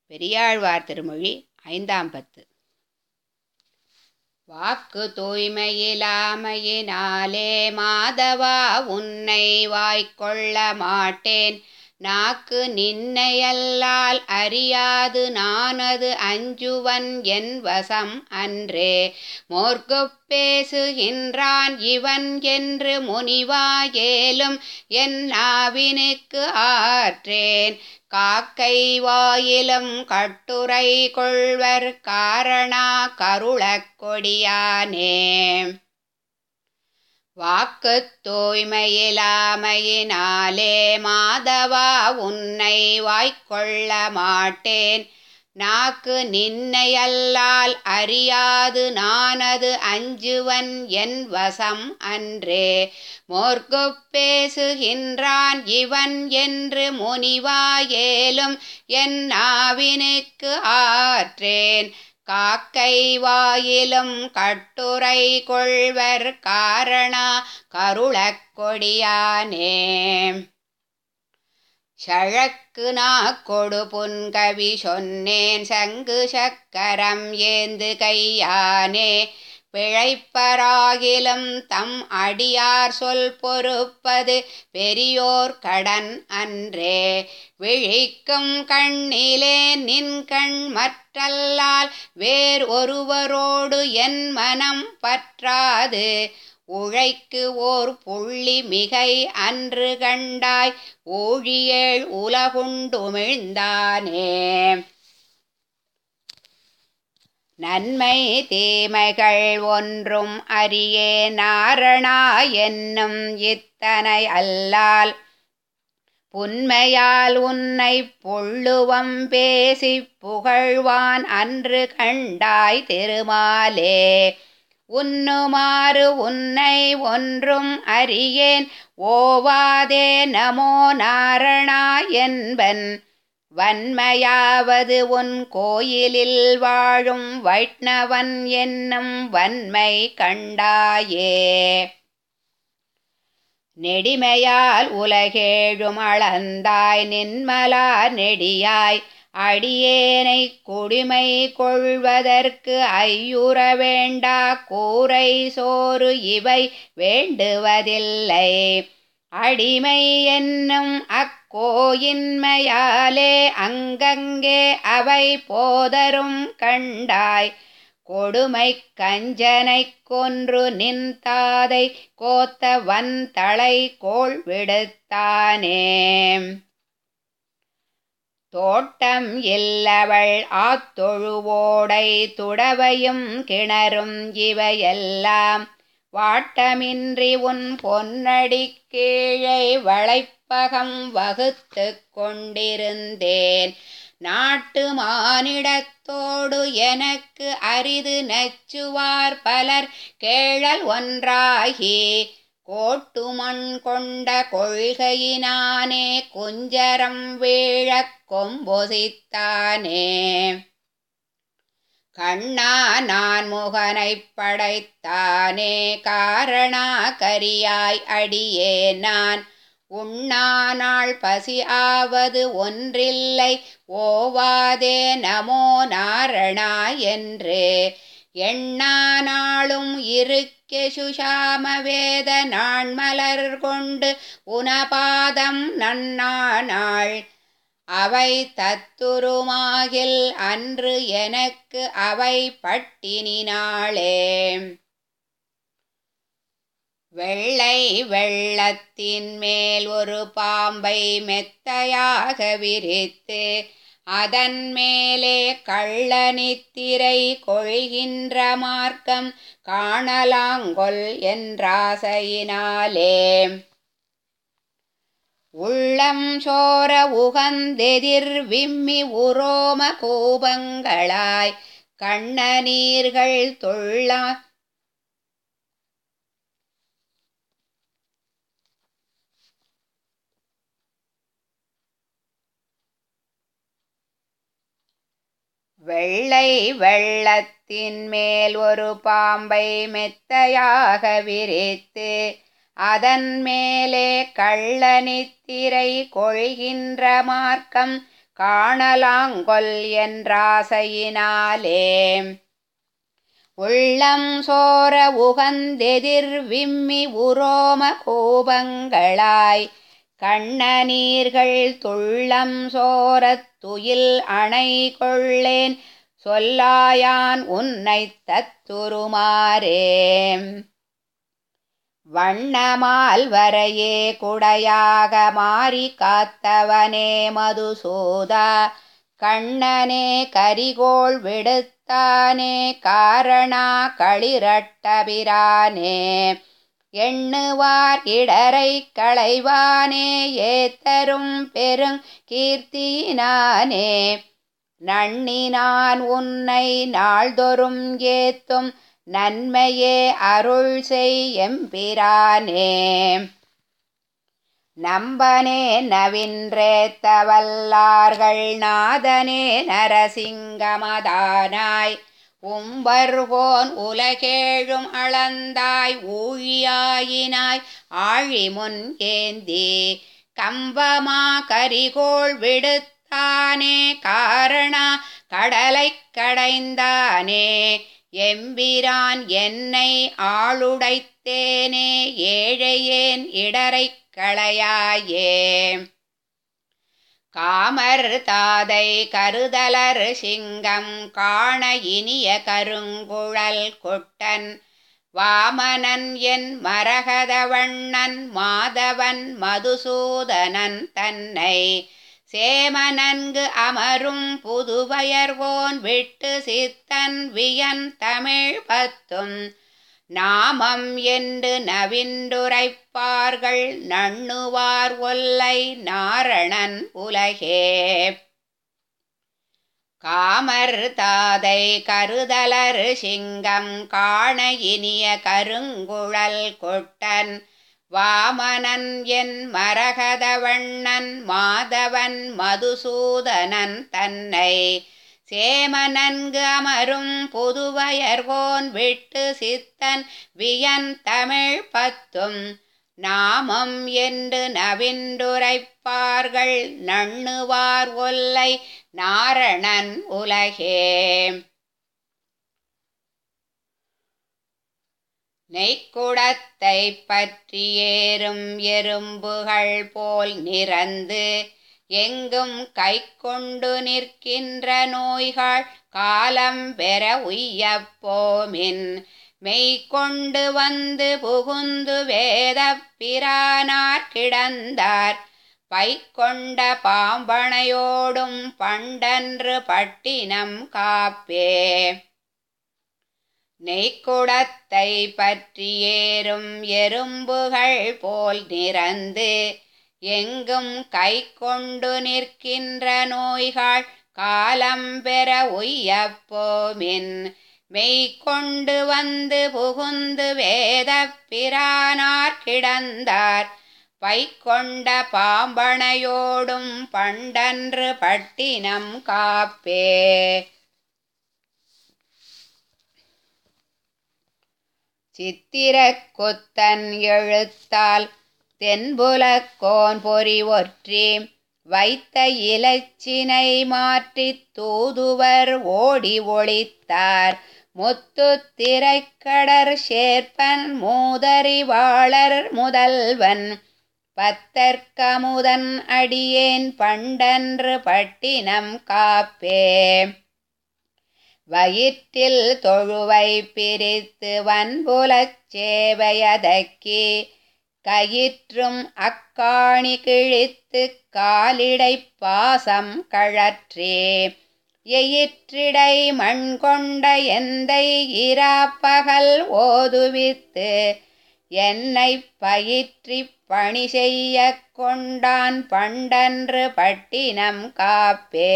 பெரியாழ்வார் திருமொழி ஐந்தாம் பத்து வாக்கு தூய்மையிலாமையினாலே மாதவா உன்னை வாய்க்கொள்ள மாட்டேன் நாக்கு நின்னையல்லால் அறியாது நானது அஞ்சுவன் என் வசம் அன்றே மோர்க்குப் பேசுகின்றான் இவன் என்று முனிவாயேலும் என் நாவினுக்கு ஆற்றேன் காக்கை வாயிலும் கட்டுரை கொள்வர் காரணா கருளக் கொடியானே வாக்குத் தூய்மையிலாமையினாலே மாதவா உன்னை வாய்க்கொள்ள மாட்டேன் நாக்கு நின்னையல்லால் அறியாது நானது அஞ்சுவன் என் வசம் அன்றே மோர்க்குப் பேசுகின்றான் இவன் என்று முனிவாயேலும் என் நாவினுக்கு ஆற்றேன் காக்கை வாயிலும் கட்டுரை கொள்வர் காரணா கருளக் கொடியானே சழக்கு நாக்கொடு புன்கவி சொன்னேன் சங்கு சக்கரம் ஏந்து கையானே பிழைப்பராகிலும் தம் அடியார் சொல் பொறுப்பது பெரியோர் கடன் அன்றே விழிக்கும் கண்ணிலே நின் கண் மற்றல்லால் வேர் ஒருவரோடு என் மனம் பற்றாது உழைக்கு ஓர் புள்ளி மிகை அன்று கண்டாய் ஊழியேழ் உலகுண்டுமிழ்ந்தானே நன்மை தீமைகள் ஒன்றும் அறியே நாரணா என்னும் இத்தனை அல்லால் புன்மையால் உன்னை புள்ளுவம் பேசி புகழ்வான் அன்று கண்டாய் திருமாலே உன்னுமாறு உன்னை ஒன்றும் அறியேன் ஓவாதே நமோ நாரணா என்பன் வன்மையாவது உன் கோயிலில் வாழும் வைஷ்ணவன் என்னும் வன்மை கண்டாயே நெடிமையால் உலகேழும் அளந்தாய் நின்மலா நெடியாய் அடியேனை குடிமை கொள்வதற்கு ஐயுற வேண்டா கூரை சோறு இவை வேண்டுவதில்லை அடிமை என்னும் அக்கோயின்மையாலே அங்கங்கே அவை போதரும் கண்டாய் கொடுமை கஞ்சனை கொன்று நின் தாதை கோத்த வந்தளை கோள் விடுத்தானே தோட்டம் இல்லவள் ஆத்தொழுவோடை துடவையும் கிணறும் இவையெல்லாம் வாட்டமின்றி உன் பொன்னடி கீழே வளைப்பகம் வகுத்து கொண்டிருந்தேன் நாட்டு மானிடத்தோடு எனக்கு அரிது நச்சுவார் பலர் கேழல் ஒன்றாகி கோட்டுமண் கொண்ட கொள்கையினானே குஞ்சரம் வீழக் கொம்பொசித்தானே கண்ணா நான் முகனைப் படைத்தானே காரணா கரியாய் அடியே நான் உண்ணானாள் பசி ஆவது ஒன்றில்லை ஓவாதே நமோ நாரணா என்று எண்ணானாளும் இருக்க சுஷாம வேத நாண்மலர் கொண்டு உனபாதம் நன்னானாள் அவை தத்துருமாகில் அன்று எனக்கு அவை பட்டினினாளே வெள்ளை வெள்ளத்தின் மேல் ஒரு பாம்பை மெத்தையாக விரித்து அதன் மேலே கள்ளனித்திரை கொள்கின்ற மார்க்கம் காணலாங்கொல் என்றாசையினாலே உள்ளம் சோர உகந்தெதிர் விம்மி உரோம கோபங்களாய் கண்ணநீர்கள் தொள்ளா வெள்ளை வெள்ளத்தின் மேல் ஒரு பாம்பை மெத்தையாக விரித்து அதன் மேலே கள்ளனித்திரை கொள்கின்ற மார்க்கம் காணலாங்கொல் என்றாசையினாலே உள்ளம் சோர உகந்தெதிர் விம்மி உரோம கோபங்களாய் கண்ணநீர்கள் துள்ளம் சோரத் துயில் அணை கொள்ளேன் சொல்லாயான் உன்னைத் தத்துருமாறே வண்ணமால் வரையே குடையாக மாறி காத்தவனே மதுசூதா கண்ணனே கரிகோள் விடுத்தானே காரணா களிரட்டபிரானே எண்ணுவார் இடரை களைவானே ஏத்தரும் பெருங் கீர்த்தியினானே நன்னினான் உன்னை நாள்தொறும் ஏத்தும் நன்மையே அருள் செய் எம்பிரானே நம்பனே நவின்றேத்தவல்லார்கள் நாதனே நரசிங்கமதானாய் உம்பர்கோன் உலகேழும் அளந்தாய் ஊழியாயினாய் ஆழிமுன் ஏந்தி கம்பமா கரிகோள் விடுத்தானே காரணா கடலைக் கடைந்தானே எம்பிரான் என்னை ஆளுடைத்தேனே ஏழையேன் இடரைக் களையாயே காமர் தாதை கருதலர் சிங்கம் காண இனிய கருங்குழல் கொட்டன் வாமனன் என் மரகதவண்ணன் மாதவன் மதுசூதனன் தன்னை சேமனன்கு அமரும் புதுவயர்வோன் விட்டு சித்தன் வியன் தமிழ் பத்தும் நாமம் என்று நவின்றுரைப்பார்கள் நண்ணுவார் ஒல்லை நாரணன் உலகே காமர் தாதை கருதலர் சிங்கம் காண இனிய கருங்குழல் கொட்டன் வாமனன் என் மரகதவண்ணன் மாதவன் மதுசூதனன் தன்னை சேமனன்கு அமரும் புதுவயர்வோன் விட்டு சித்தன் வியன் தமிழ் பத்தும் நாமம் என்று நவின்றுரைப்பார்கள் நண்ணுவார் ஒல்லை நாரணன் உலகே நெய்க்குடத்தை பற்றியேறும் எறும்புகள் போல் நிறந்து எங்கும் கை கொண்டு நிற்கின்ற நோய்கள் காலம் பெற உய்யப்போமின் மெய் கொண்டு வந்து புகுந்து வேத பிரானார் கிடந்தார் பை கொண்ட பாம்பனையோடும் பண்டன்று பட்டினம் காப்பே நெய்க்குடத்தை பற்றியேறும் எறும்புகள் போல் நிறந்து எங்கும் கை கொண்டு நிற்கின்ற நோய்கள் காலம் பெற உய்யப்போமின் மெய் கொண்டு வந்து புகுந்து வேத பிரானார் கிடந்தார் பை கொண்ட பாம்பனையோடும் பண்டன்று பட்டினம் காப்பே சித்திரக் கொத்தன் எழுத்தால் தென்புலக்கோன் பொறி ஒற்றி வைத்த இலச்சினை மாற்றித் தூதுவர் ஓடி ஒளித்தார் முத்து திரைக்கடற் சேர்ப்பன் மூதறிவாளர் முதல்வன் பத்தற்கமுதன் அடியேன் பண்டன்று பட்டினம் காப்பே வயிற்றில் தொழுவை பிரித்து வன்புலச் சேவையதக்கி கயிற்றும் அக்காணி கிழித்து காலிடை பாசம் கழற்றே எயிற்றிடை மண் கொண்ட எந்தை இராப்பகல் ஓதுவித்து என்னை பயிற்றி பணி செய்ய கொண்டான் பண்டன்று பட்டினம் காப்பே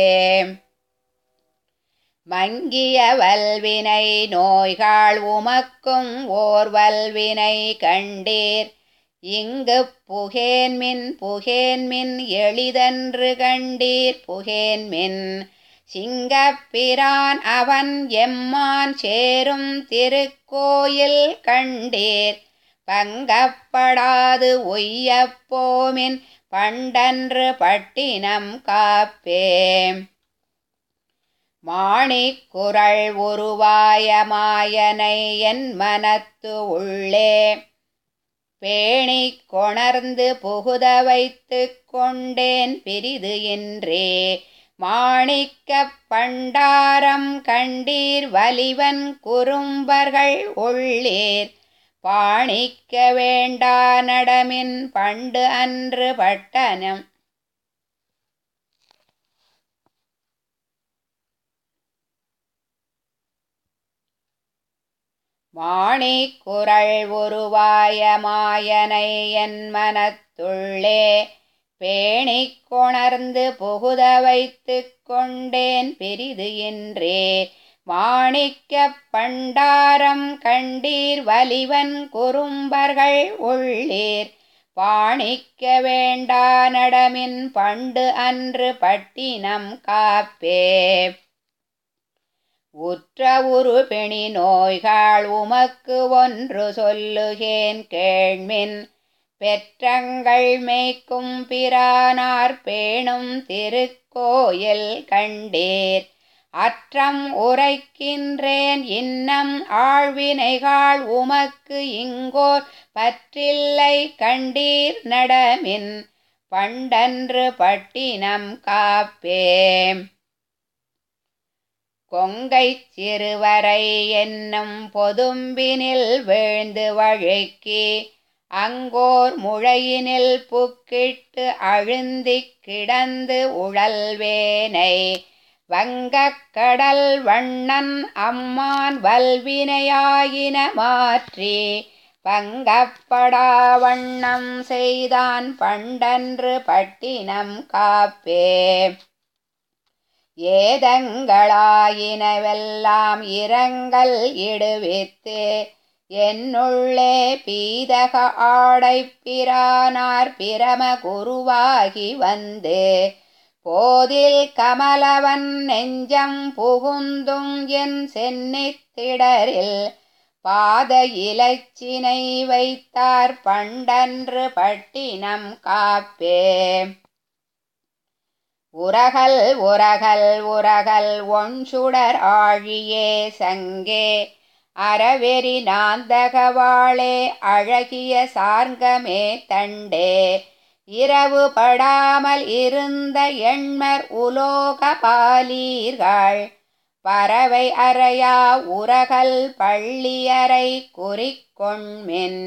மங்கிய வல்வினை நோய்கள் உமக்கும் ஓர் வல்வினை கண்டீர் இங்கு புகேன்மின் புகேன்மின் எளிதன்று கண்டீர் புகேன்மின் சிங்கப்பிரான் அவன் எம்மான் சேரும் திருக்கோயில் கண்டீர் பங்கப்படாது ஒய்யப்போமின் பண்டன்று பட்டினம் காப்பே மாணிக்குரல் உருவாய மாயனை என் மனத்து உள்ளே பேணிக் கொணர்ந்து புகுத வைத்து கொண்டேன் பிரிது என்றே மாணிக்கப் பண்டாரம் கண்டீர் வலிவன் குறும்பர்கள் உள்ளீர் பாணிக்க வேண்டா நடமின் பண்டு அன்று பட்டனம் மாணிக்குரல் உருவாய மாயனை என் மனத்துள்ளே பேணிக் கொணர்ந்து புகுத வைத்து கொண்டேன் பெரிது என்றே மாணிக்கப் பண்டாரம் கண்டீர் வலிவன் குறும்பர்கள் உள்ளீர் பாணிக்க வேண்டா நடமின் பண்டு அன்று பட்டினம் காப்பே உற்ற உரு பெணி நோய்கள் உமக்கு ஒன்று சொல்லுகேன் கேள்மின் பெற்றங்கள் மேய்க்கும் பிரானார் பேணும் திருக்கோயில் கண்டீர் அற்றம் உரைக்கின்றேன் இன்னம் ஆழ்வினைகாள் உமக்கு இங்கோர் பற்றில்லை கண்டீர் நடமின் பண்டன்று பட்டினம் காப்பே கொங்கைச் சிறுவரை என்னும் பொதும்பினில் வீழ்ந்து வழுக்கி அங்கோர் முழையினில் புக்கிட்டு அழுந்திக் கிடந்து உழல்வேனை வங்கக் கடல் வண்ணன் அம்மான் வல்வினையாயின மாற்றி பங்கப்படா வண்ணம் செய்தான் பண்டன்று பட்டினம் காப்பே ஏதங்களாயினவெல்லாம் இரங்கல் இடுவித்து என்னுள்ளே பீதக ஆடைப் பிரானார் பிரம குருவாகி வந்து போதில் கமலவன் நெஞ்சம் புகுந்தும் என் சென்னித்திடரில் பாத இலச்சினை வைத்தார் பண்டன்று பட்டினம் காப்பே உரகல் உரகல் உரகல் ஒன்சுடர் ஆழியே சங்கே அறவெறி நாந்தகவாளே அழகிய சார்ங்கமே தண்டே இரவு படாமல் இருந்த எண்மர் உலோக பாலீர்கள் பறவை அறையா உரகல் பள்ளியறை குறிக்கொண்மின்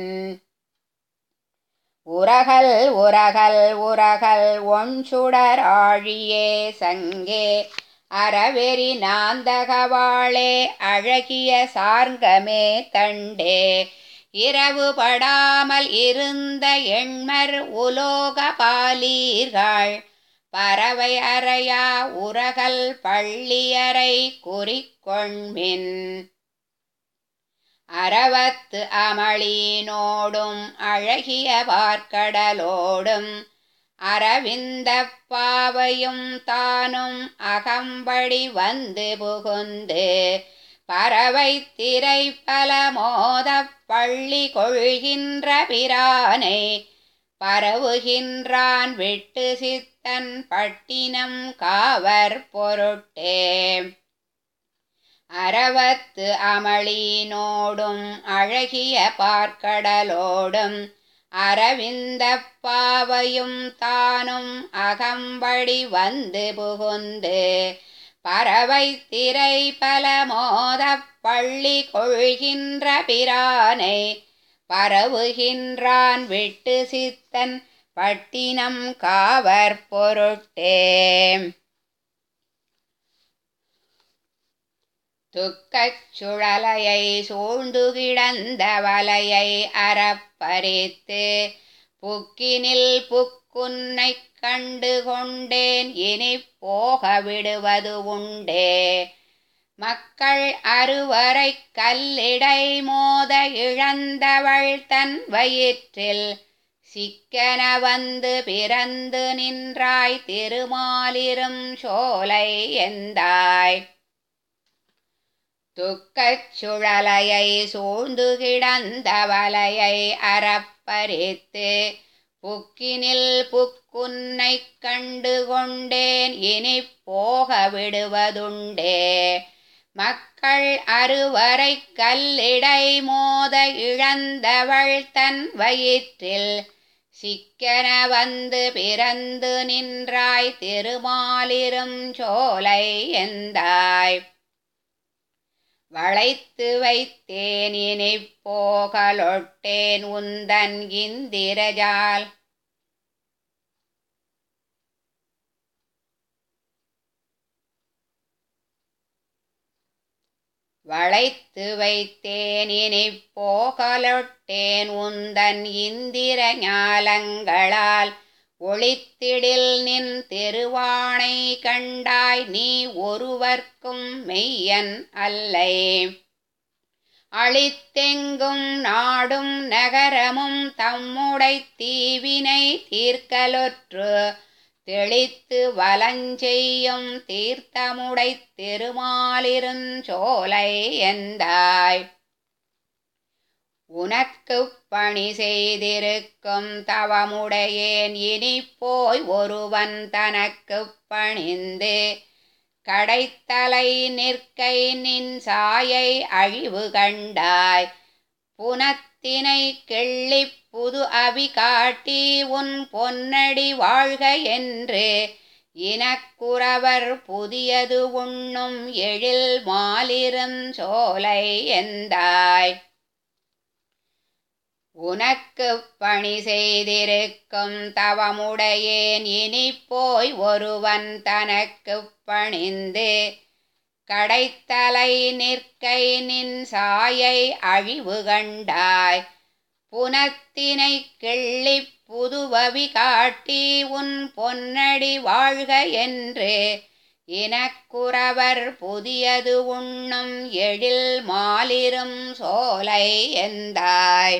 உரகல் உரகல் உரகல் ஒன்சுடர் ஆழியே சங்கே அறவெறி நாந்தகவாளே அழகிய சார்ங்கமே தண்டே இரவு படாமல் இருந்த எண்மர் உலோக பாலீர்கள் பறவை அறையா உரகல் பள்ளியறை குறிக்கொண்மின் அறவத்து அமளினோடும் அழகிய பார்க்கடலோடும் அரவிந்த பாவையும் தானும் அகம்படி வந்து புகுந்து பறவை திரை பல மோதப் பள்ளி கொள்கின்ற பிரானை பரவுகின்றான் விட்டு சித்தன் பட்டினம் காவர் பொருட்டே அறவத்து அமளினோடும் அழகிய பார்க்கடலோடும் அரவிந்த பாவையும் தானும் அகம்படி வந்து புகுந்து பறவை திரை பல மோதப் பள்ளி கொள்கின்ற பிரானை பரவுகின்றான் விட்டு சித்தன் பட்டினம் காவர் பொருட்டே துக்கச் சுழலையை சூழ்ந்து கிடந்த வலையை அறப்பறித்து புக்கினில் புக்குன்னைக் கண்டு கொண்டேன் இனி போக விடுவது உண்டே மக்கள் அறுவரை கல்லிடை மோத இழந்தவள் தன் வயிற்றில் சிக்கன வந்து பிறந்து நின்றாய் திருமாலிரும் சோலை எந்தாய் துக்கச் சுழலையை சூழ்ந்து கிடந்த வலையை அறப்பறித்து புக்கினில் புக்குன்னைக் கண்டு கொண்டேன் இனி போக விடுவதுண்டே மக்கள் அறுவரை கல்லிடை மோத இழந்தவள் தன் வயிற்றில் சிக்கன வந்து பிறந்து நின்றாய் திருமாலிரும் சோலை எந்தாய் வளைத்து வைத்தேன் இனி போகலொட்டேன் உந்தன் இந்திரஜால் வளைத்து வைத்தேன் இனி போகலொட்டேன் உந்தன் இந்திர ஞாலங்களால் ஒளித்திடில் நின் திருவாணை கண்டாய் நீ ஒருவர்க்கும் மெய்யன் அல்லை அழித்தெங்கும் நாடும் நகரமும் தம்முடை தீவினை தீர்க்கலொற்று தெளித்து வலஞ்செய்யும் தீர்த்தமுடை திருமாலிருஞ்சோலை எந்தாய் உனக்கு பணி செய்திருக்கும் தவமுடையேன் இனி போய் ஒருவன் தனக்கு பணிந்து கடைத்தலை நிற்கை நின் சாயை அழிவு கண்டாய் புனத்தினை கிள்ளிப் புது அவி காட்டி உன் பொன்னடி வாழ்க என்று இனக்குறவர் புதியது உண்ணும் எழில் மாலிரும் சோலை எந்தாய் உனக்கு பணி செய்திருக்கும் தவமுடையேன் இனி போய் ஒருவன் தனக்கு பணிந்து கடைத்தலை நிற்கை நின் சாயை அழிவு கண்டாய் புனத்தினை கிள்ளிப் புதுவவி காட்டி உன் பொன்னடி வாழ்க என்று இனக்குறவர் புதியது உண்ணும் எழில் மாலிரும் சோலை எந்தாய்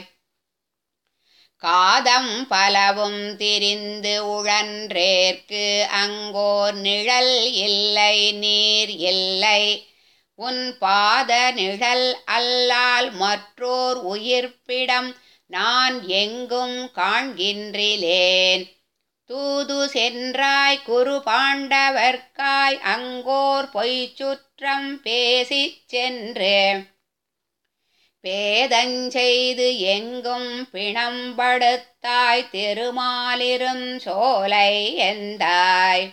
காதம் பலவும் திரிந்து உழன்றேற்கு அங்கோர் நிழல் இல்லை நீர் இல்லை உன் பாத நிழல் அல்லால் மற்றோர் உயிர்ப்பிடம் நான் எங்கும் காண்கின்றிலேன் தூது சென்றாய் குரு பாண்டவர்க்காய் அங்கோர் பொய்ச் சுற்றம் பேசிச் சென்று பேதஞ்செய்து எங்கும் பிணம்படுத்தாய் திருமாலிரும் சோலை எந்தாய்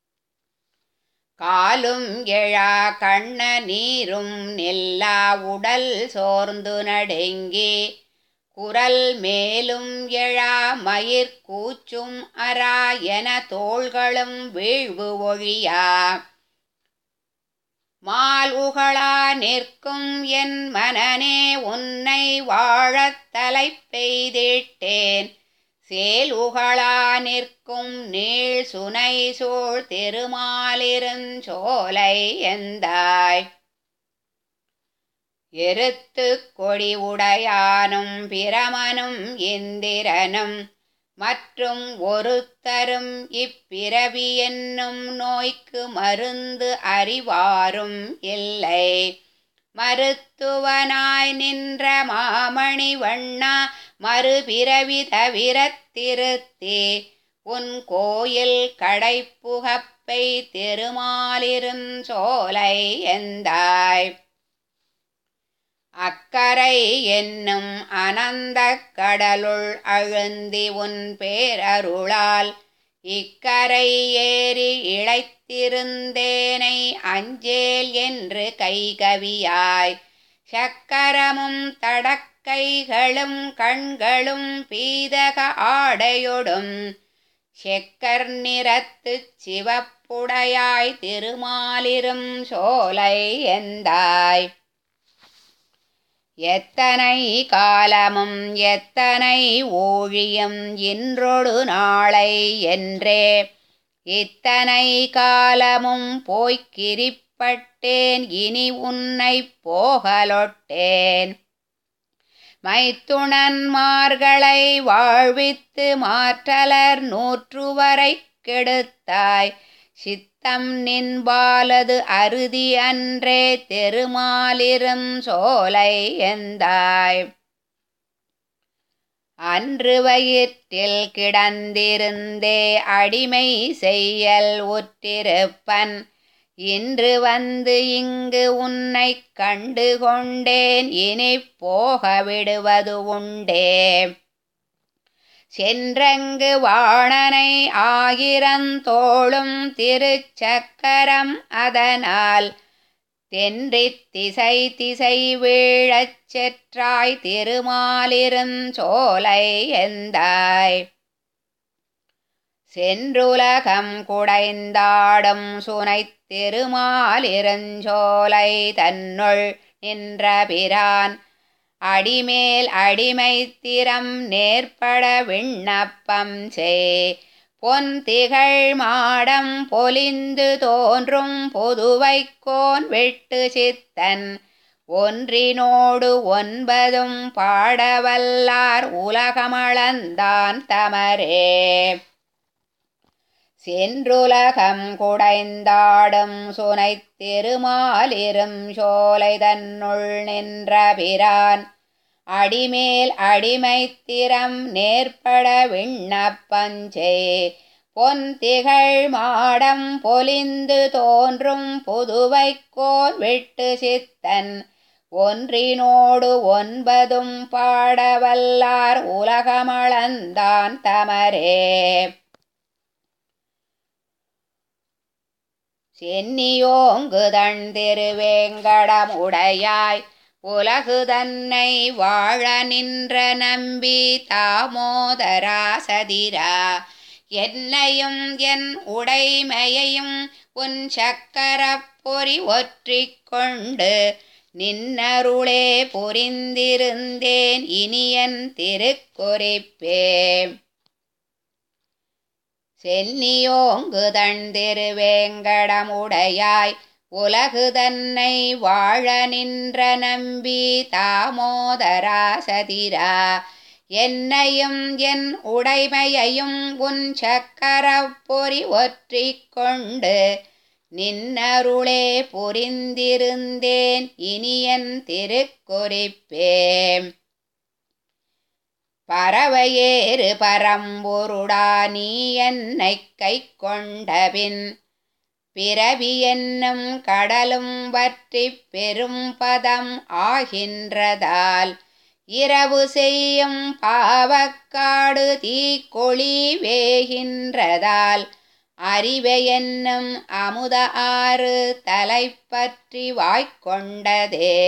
காலும் எழா கண்ண நீரும் நெல்லா உடல் சோர்ந்து நடுங்கி குரல் மேலும் எழா மயிர் கூச்சும் அரா என தோள்களும் வீழ்வு ஒழியா மால் உகளா நிற்கும் என் மனனே உன்னை வாழத் தலை பெய்திட்டேன் சேல் உகளா நிற்கும் நீள் சுனை சூழ் திருமாலிருஞ்சோலை எந்தாய் எருத்து கொடி உடையானும் பிரமனும் இந்திரனும் மற்றும் ஒருத்தரும் இப்பிறவி என்னும் நோய்க்கு மருந்து அறிவாரும் இல்லை மருத்துவனாய் நின்ற மாமணி வண்ணா மறுபிறவி தவிரத் திருத்தி உன் கோயில் கடைப்புகப்பை திருமாலிரும் சோலை எந்தாய் அக்கரை என்னும் அனந்த கடலுள் அழுந்தி உன் பேரருளால் இக்கரை ஏறி இழைத்திருந்தேனை அஞ்சேல் என்று கைகவியாய் சக்கரமும் தடக்கைகளும் கண்களும் பீதக ஆடையொடும் செக்கர் நிறத்துச் சிவப்புடையாய் திருமாலிரும் சோலை எந்தாய் எத்தனை காலமும் எத்தனை ஊழியம் இன்றொடு நாளை என்றே இத்தனை காலமும் போய்க்கிரிப்பட்டேன் இனி உன்னை போகலொட்டேன் மைத்துணன்மார்களை வாழ்வித்து மாற்றலர் நூற்றுவரை கெடுத்தாய் சித்தம் நின்பாலது அறுதி அன்றே தெருமாலிரும் சோலை எந்தாய் அன்று வயிற்றில் கிடந்திருந்தே அடிமை செய்யல் உற்றிருப்பன் இன்று வந்து இங்கு உன்னை கண்டு கொண்டேன் இனி போக விடுவது உண்டே சென்றங்கு வாணனை ஆயிரந்தோளும் திருச்சக்கரம் அதனால் தென்றித் திசை திசை வீழச் செற்றாய் திருமாலிருஞ்சோலை எந்தாய் சென்றுலகம் குடைந்தாடும் சுனைத் திருமாலிருஞ்சோலை தன்னுள் நின்ற பிரான் அடிமேல் அடிமைத்திறம் நேர்பட விண்ணப்பம் செய் பொன் திகழ் மாடம் பொலிந்து தோன்றும் பொதுவைக்கோன் வெட்டு சித்தன் ஒன்றினோடு ஒன்பதும் பாடவல்லார் உலகமளந்தான் தமரே சென்றுலகம் குடைந்தாடும் சுனைத் திருமாலிரும் சோலை தன்னுள் நின்ற பிரான் அடிமேல் அடிமைத்திறம் நேர்பட விண்ணப்பஞ்சே பொன் திகழ் மாடம் பொலிந்து தோன்றும் புதுவைக்கோர் விட்டு சித்தன் ஒன்றினோடு ஒன்பதும் பாடவல்லார் உலகமளந்தான் தமரே சென்னியோங்குதன் திருவேங்கடம் உடையாய் உலகு தன்னை வாழ நின்ற நம்பி தாமோதரா சதிரா என்னையும் என் உடைமையையும் உன் சக்கரப் பொறி ஒற்றிக் கொண்டு நின்னருளே புரிந்திருந்தேன் இனியன் திருக்குறிப்பே சென்னியோங்குதன் திருவேங்கடமுடையாய் உலகு தன்னை வாழ நின்ற நம்பி தாமோதரா சதிரா என்னையும் என் உடைமையையும் உன் சக்கரப் பொறி ஒற்றிக் கொண்டு நின்னருளே புரிந்திருந்தேன் இனியன் திருக்குறிப்பே பறவையேறு பரம்பொருடா நீ என்னை கை கொண்டபின் பிறவி என்னும் கடலும் வற்றி பெரும் பதம் ஆகின்றதால் இரவு செய்யும் பாவக்காடு தீக்கொளி வேகின்றதால் அறிவை என்னும் அமுத ஆறு தலைப்பற்றி வாய்க்கொண்டதே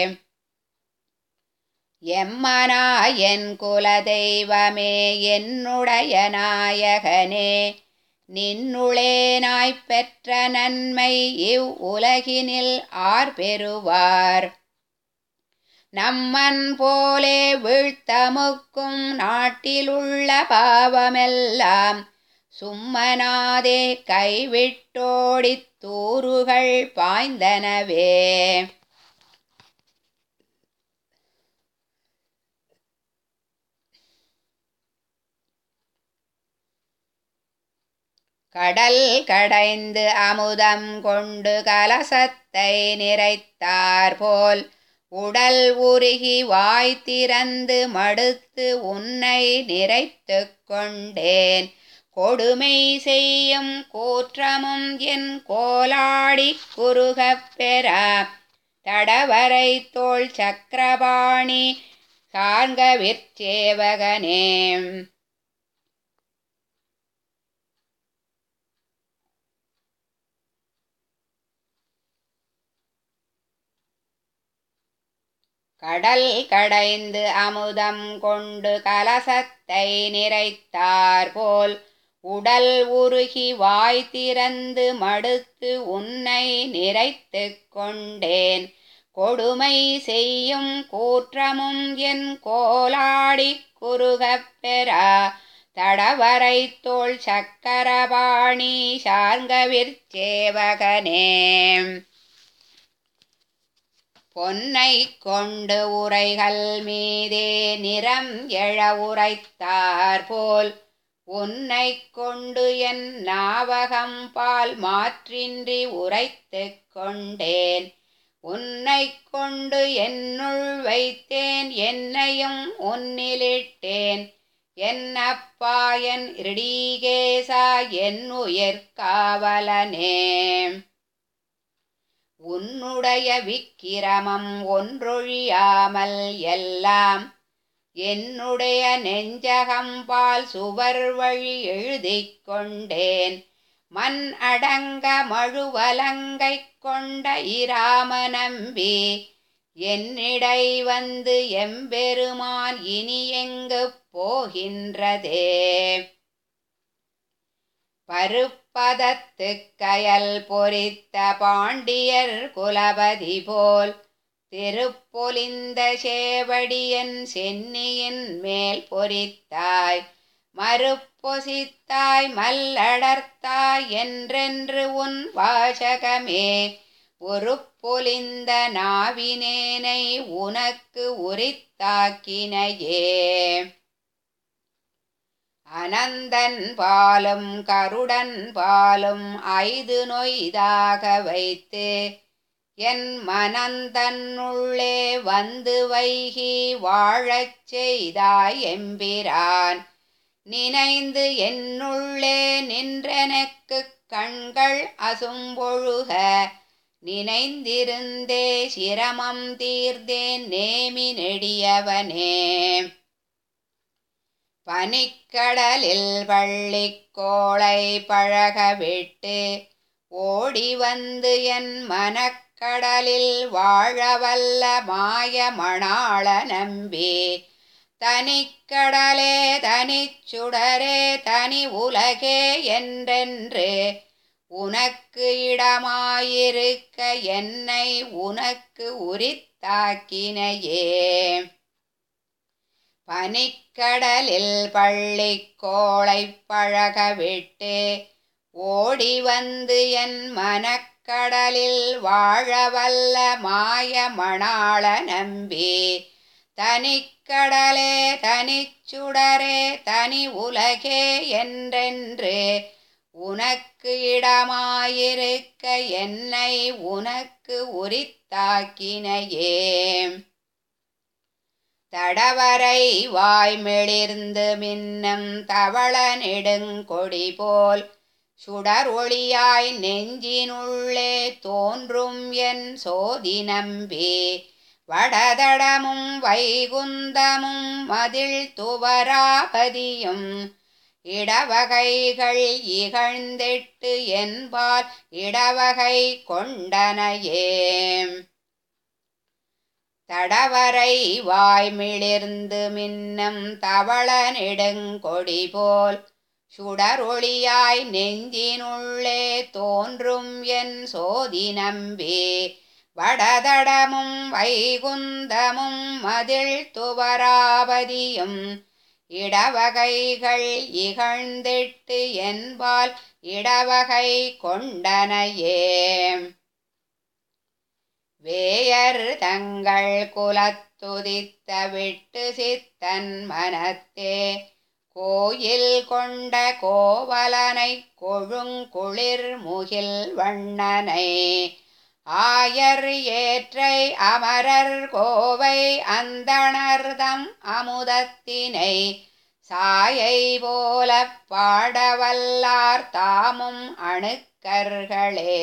எம்மனாயன் குலதெய்வமே என்னுடைய நாயகனே நின்னுளேனாய்ப் பெற்ற நன்மை இவ் உலகினில் ஆர் பெறுவார் நம்மன் போலே வீழ்த்தமுக்கும் நாட்டிலுள்ள பாவமெல்லாம் சும்மனாதே கைவிட்டோடித் தூறுகள் பாய்ந்தனவே கடல் கடைந்து அமுதம் கொண்டு கலசத்தை நிறைத்தார் போல் உடல் உருகி வாய் திறந்து மடுத்து உன்னை நிறைத்து கொண்டேன் கொடுமை செய்யும் கூற்றமும் என் கோலாடி குறுகப் பெறா தடவரை தோள் சக்கரபாணி சார்க விற்சேவகனே கடல் கடைந்து அமுதம் கொண்டு கலசத்தை நிறைத்தார் போல் உடல் உருகி வாய் திறந்து மடுத்து உன்னை நிறைத்து கொண்டேன் கொடுமை செய்யும் கூற்றமும் என் கோலாடி குறுகப் பெறா தடவரை தோள் சக்கரபாணி சார்கவிற்சேவகனே பொன்னை கொண்டு உரைகள் மீதே நிறம் எழ உரைத்தார் போல் உன்னை கொண்டு என் நாவகம் பால் மாற்றின்றி உரைத்து கொண்டேன் உன்னை கொண்டு என்னுள் வைத்தேன் என்னையும் உன்னிலிட்டேன் என்னப்பா என் ரிடீகேசா என் உயிர்காவலனே உன்னுடைய விக்கிரமம் ஒன்றொழியாமல் எல்லாம் என்னுடைய நெஞ்சகம்பால் சுவர் வழி எழுதிக் கொண்டேன் மண் அடங்க மழுவலங்கை கொண்ட இராம நம்பி என்னிடை வந்து எம்பெருமான் இனி எங்கு போகின்றதே பருப்பதத்து கயல் பொறித்த பாண்டியர் குலபதி போல் திருப்பொலிந்த சேவடியன் சென்னியின் மேல் பொறித்தாய் மறுப்பொசித்தாய் மல்லடர்த்தாய் என்றென்று உன் வாசகமே ஒரு பொலிந்த நாவினேனை உனக்கு உரித்தாக்கினையே அனந்தன் பாலும் கருடன் பாலும் ஐது நொய்தாக வைத்து என் மனந்தன்னுள்ளே வந்து வைகி வாழச் செய்தாய் எம்பிரான் நினைந்து என்னுள்ளே நின்றெனக்கு கண்கள் அசும்பொழுக நினைந்திருந்தே சிரமம் தீர்ந்தேன் நேமி நெடியவனே பனிக்கடலில் வள்ளிக்கோளை பழக விட்டு ஓடி வந்து என் மனக்கடலில் வாழவல்ல மாய மணாள நம்பி தனிக்கடலே தனிச்சுடரே தனி உலகே என்றென்று உனக்கு இடமாயிருக்க என்னை உனக்கு உரித்தாக்கினையே பனிக்கடலில் பள்ளிக்கோளை பழக விட்டு ஓடி வந்து என் மனக்கடலில் வாழவல்ல மாய மணாள நம்பி தனிக்கடலே தனிச்சுடரே தனி உலகே என்றென்று உனக்கு இடமாயிருக்க என்னை உனக்கு உரித்தாக்கினையே தடவரை வாய்மெளிர்ந்து மின்னும் தவள நெடுங்கொடி போல் சுடர் ஒளியாய் நெஞ்சினுள்ளே தோன்றும் என் சோதி நம்பி வடதடமும் வைகுந்தமும் மதில் துவராபதியும் இடவகைகள் இகழ்ந்திட்டு என்பால் இடவகை கொண்டனையே தடவரை வாய்மிளிர்ந்து மின்னும் தவள நெடுங்கொடி போல் சுடரொளியாய் நெஞ்சினுள்ளே தோன்றும் என் சோதி நம்பி வடதடமும் வைகுந்தமும் மதில் துவராபதியும் இடவகைகள் இகழ்ந்திட்டு என்பால் இடவகை கொண்டனையே வேயர் தங்கள் குலத்துதித்த விட்டு சித்தன் மனத்தே கோயில் கொண்ட கோவலனை கொழுங்குளிர் முகில் வண்ணனை ஆயர் ஏற்றை அமரர் கோவை அந்தணர்தம் அமுதத்தினை சாயை போல பாடவல்லார் தாமும் அணுக்கர்களே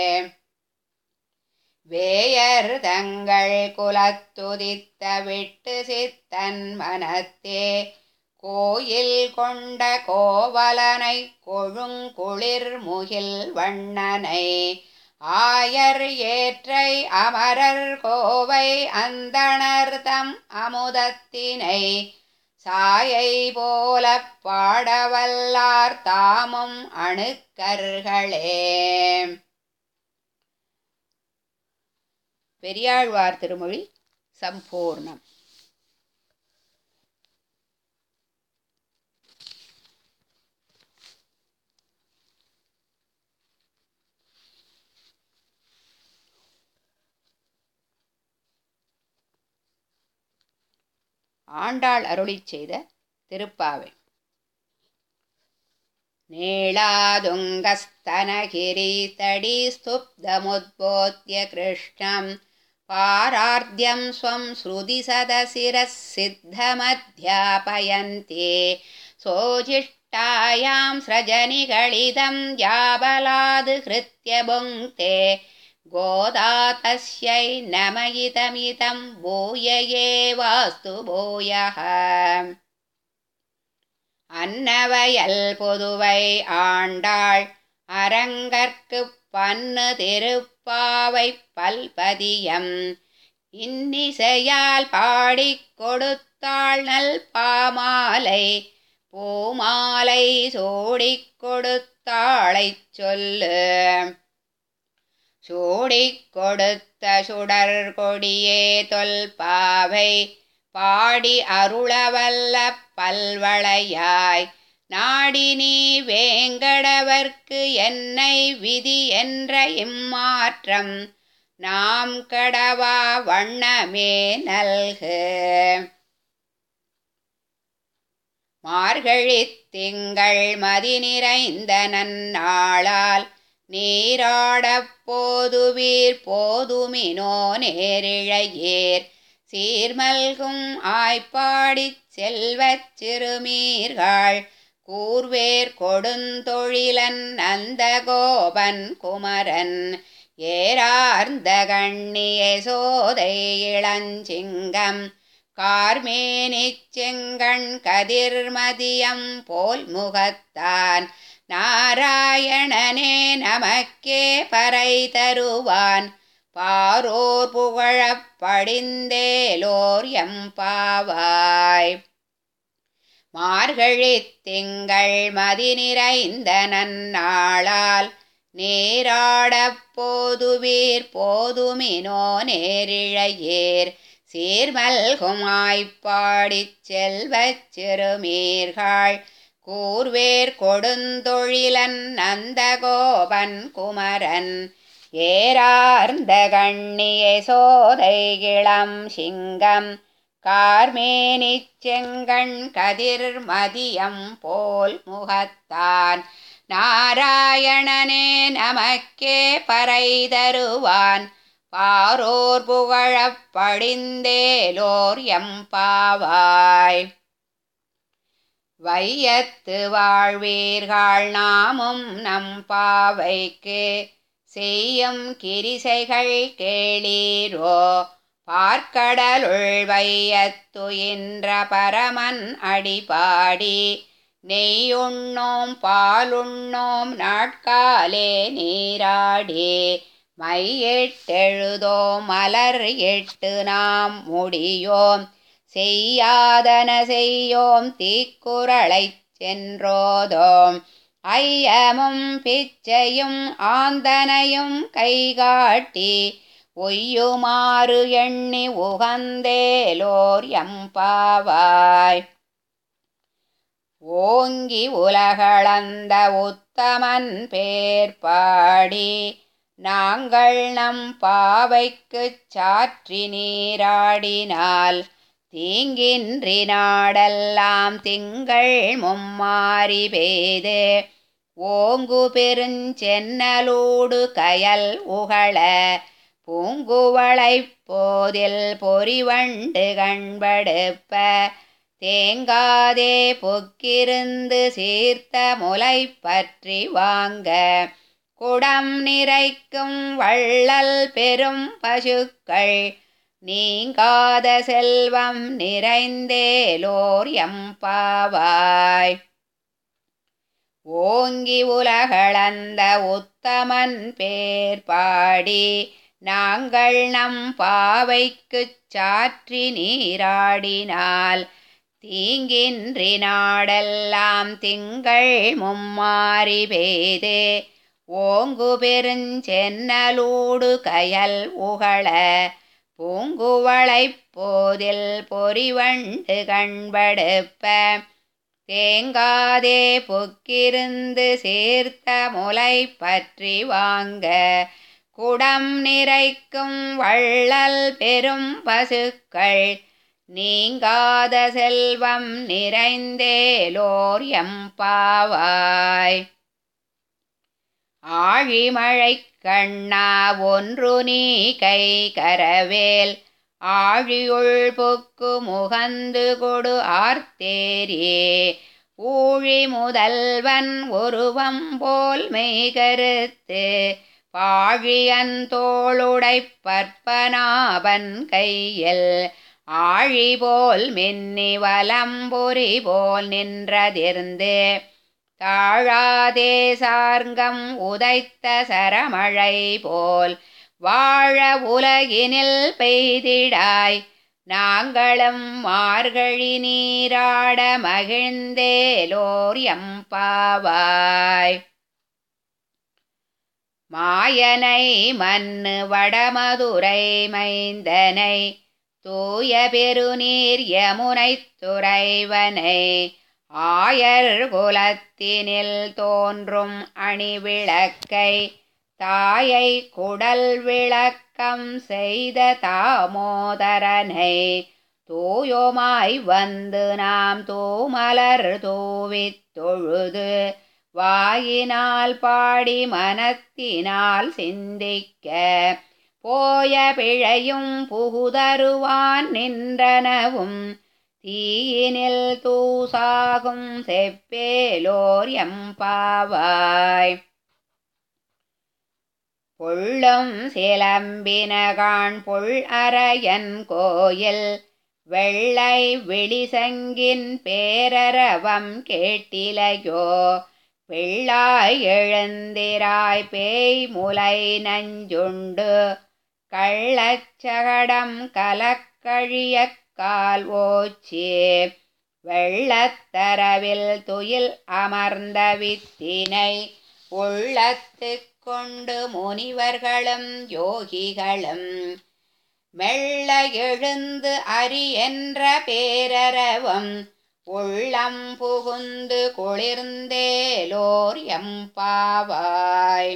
வேயர் தங்கள் குலத்துதித்த விட்டு சித்தன் மனத்தே கோயில் கொண்ட கோவலனை கொழுங்குளிர் முகில் வண்ணனை ஆயர் ஏற்றை அமரர் கோவை அந்தணர்தம் அமுதத்தினை சாயை போல பாடவல்லார் தாமும் அணுக்கர்களே பெரியாழ்வார் திருமொழி சம்பூர்ணம் ஆண்டாள் அருளிச் செய்த திருப்பாவை நீளாதுங்கஸ்தனகிரி தடி ஸ்துப்தமுத்போத்ய கிருஷ்ணம் पारार्ध्यं स्वं श्रुतिसदशिरः सिद्धमध्यापयन्ते सोजिष्टायां सृजनिगलिदं याबलाद्हृत्य भुङ्क्ते गोदा तस्यै नमयितमिदं भूय एवास्तु भूयः அன்னவயல் புதுவை ஆண்டாள் அரங்கற்கு பன்னு திருப்பாவை பல்பதியம் இன்னிசையால் பாடிக் கொடுத்தாள் நல் பாமாலை பூமாலை சூடிக் கொடுத்தாளைச் சொல்லு சூடிக் கொடுத்த சுடர் கொடியே தொல்பாவை பாடி அருளவல்ல பல்வளையாய் நாடி நீ வேங்கடவர்க்கு என்னை விதி என்ற இம்மாற்றம் நாம் கடவா வண்ணமே நல்கு மார்கழித் திங்கள் மதி நிறைந்த நன்னாளால் நீராடப் போதுவீர் போதுமினோ நேரிழையேர் சீர்மல்கும் ஆய்ப்பாடிச் செல்வச் சிறுமீர்கள் கூர்வேர் கொடுந்தொழிலன் நந்தகோபன் குமரன் ஏரார்ந்த கண்ணிய சோதை இளஞ்சிங்கம் கார்மேனிச் செங்கண் கதிர்மதியம் போல் முகத்தான் நாராயணனே நமக்கே பறை தருவான் பாரோர் புகழப் படிந்தேலோர் எம்பாவாய் மார்கழித் திங்கள் மதி நிறைந்த நன்னாளால் நேராடப் போதுவீர் போதுமினோ நேரிழையேர் சீர்மல்கும் ஆய்ப்பாடிச் செல்வச் சிறுமீர்கள் கூர்வேர் கொடுந்தொழிலன் நந்தகோபன் குமரன் ஏரார்ந்த கண்ணிய சோதை இளம் சிங்கம் கார்மேனிச் செங்கண் கதிர் மதியம் போல் முகத்தான் நாராயணனே நமக்கே பறை தருவான் பாரோர் புகழப் படிந்தேலோர் எம்பாவாய் வையத்து வாழ்வீர்கள் நாமும் நம் பாவைக்கு செய்யும் கிரிசைகள் கேளீரோ பார்க்கடலுள் வையத்துயின்ற பரமன் அடிபாடி நெய்யுண்ணோம் பாலுண்ணோம் நாட்காலே நீராடி மையிட்டெழுதோம் மலர் எட்டு நாம் முடியோம் செய்யாதன செய்யோம் தீக்குறளைச் சென்றோதோம் ஐயமும் பிச்சையும் ஆந்தனையும் கைகாட்டி ஒய்யுமாறு எண்ணி உகந்தேலோர் எம்பாவாய் ஓங்கி உலகளந்த உத்தமன் பேர் பாடி நாங்கள் நம் பாவைக்குச் சாற்றி நீராடினால் தீங்கின்றி நாடெல்லாம் திங்கள் மும்மாறி பெய்து ஓங்கு பெருஞ்சென்னலூடு கயல் உகள பூங்குவளைப் போதில் பொறிவண்டு கண்படுப்ப தேங்காதே பொக்கிருந்து சீர்த்த முலை பற்றி வாங்க குடம் நிறைக்கும் வள்ளல் பெரும் பசுக்கள் நீங்காத செல்வம் நிறைந்தேலோர் எம்பாவாய் ஓங்கி உலகளந்த உத்தமன் பேர் பாடி நாங்கள் நம் பாவைக்குச் சாற்றி நீராடினால் தீங்கின்றி நாடெல்லாம் திங்கள் மும்மாறி பெய்து ஓங்கு பெருஞ்சென்னலூடு கயல் உகள பூங்குவளைப் போதில் பொறிவண்டு கண்படுப்ப தேங்காதே பொக்கிருந்து சேர்த்த முலை பற்றி வாங்க குடம் நிறைக்கும் வள்ளல் பெரும் பசுக்கள் நீங்காத செல்வம் நிறைந்தேலோர் எம்பாவாய் ஆழிமழைக் கண்ணா ஒன்று நீ கை கரவேல் ஆழியுள் புக்கு முகந்து கொடு ஆர்த்தேரியே ஊழி முதல்வன் ஒருவம் போல் மெய்கருத்து பாழியன் தோளுடை பற்பனாபன் கையில் ஆழி போல் மின்னி வலம்புரி போல் நின்றதிர்ந்து தாழாதே சார்கம் உதைத்த சரமழை போல் வாழ உலகினில் பெய்திடாய் நாங்களும் மார்கழி நீராட மகிழ்ந்தேலோர் எம்பாவாய் மாயனை மண்ணு வடமதுரை மைந்தனை தூய பெருநீர் யமுனைத் துறைவனை ஆயர் குலத்தினில் தோன்றும் அணிவிளக்கை தாயை குடல் விளக்கம் செய்த தாமோதரனை தூயோமாய் வந்து நாம் தூமலர் தூவித் தொழுது வாயினால் பாடி மனத்தினால் சிந்திக்க போய பிழையும் புகுதருவான் நின்றனவும் தீயினில் தூசாகும் செப்பேலோர் எம்பாவாய் பொள்ளும் சிலம்பினகான் பொள் அரையன் கோயில் வெள்ளை விழிசங்கின் பேரரவம் கேட்டிலையோ பிள்ளாய் எழுந்திராய் பேய் முலை நஞ்சுண்டு கள்ளச்சகடம் கலக்கழியக் கால் ஓச்சி வெள்ளத்தரவில் துயில் அமர்ந்த வித்தினை உள்ளத்துக் கொண்டு முனிவர்களும் யோகிகளும் மெல்ல எழுந்து அரி என்ற பேரரவம் உள்ளம் புகுந்து குளிர்ந்தேலோர் எம்பாவாய்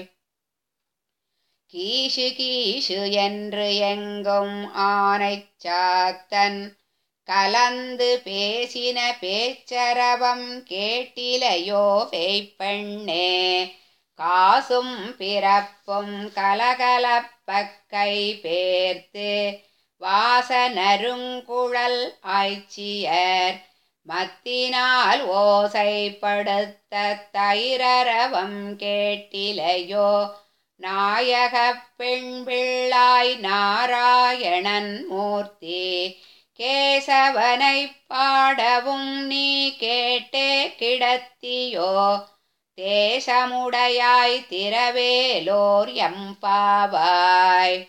கீசு கீசு என்று எங்கும் ஆனைச் சாத்தன் கலந்து பேசின பேச்சரவம் கேட்டிலையோ பேய்ப்பெண்ணே காசும் பிறப்பும் கலகலப்பக்கை பேர்த்து வாசனருங்குழல் ஆய்ச்சியர் மத்தினால் ஓசைப்படுத்த தைரரவம் கேட்டிலையோ நாயக பெண் பிள்ளாய் நாராயணன் மூர்த்தி கேசவனை பாடவும் நீ கேட்டே கிடத்தியோ தேசமுடையாய் திரவேலோர் எம்பாவாய்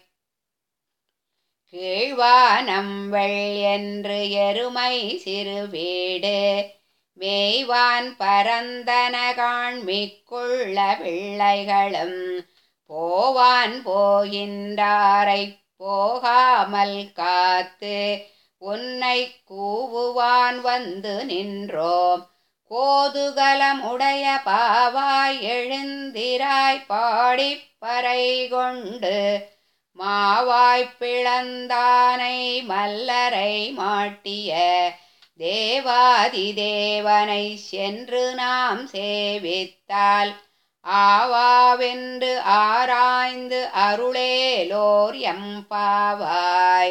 கீழ்வானம் வெள் என்று எருமை சிறு வீடு மேய்வான் பரந்தனகான் மிக்குள்ள பிள்ளைகளும் போவான் போகின்றாரை போகாமல் காத்து உன்னை கூவுவான் வந்து நின்றோம் கோதுகலம் உடைய பாவாய் எழுந்திராய் பாடிப் பறை கொண்டு மாவாய்ப் பிளந்தானை மல்லரை மாட்டிய தேவாதி தேவனை சென்று நாம் சேவித்தால் ஆவாவென்று ஆராய்ந்து அருளேலோர் எம்பாவாய்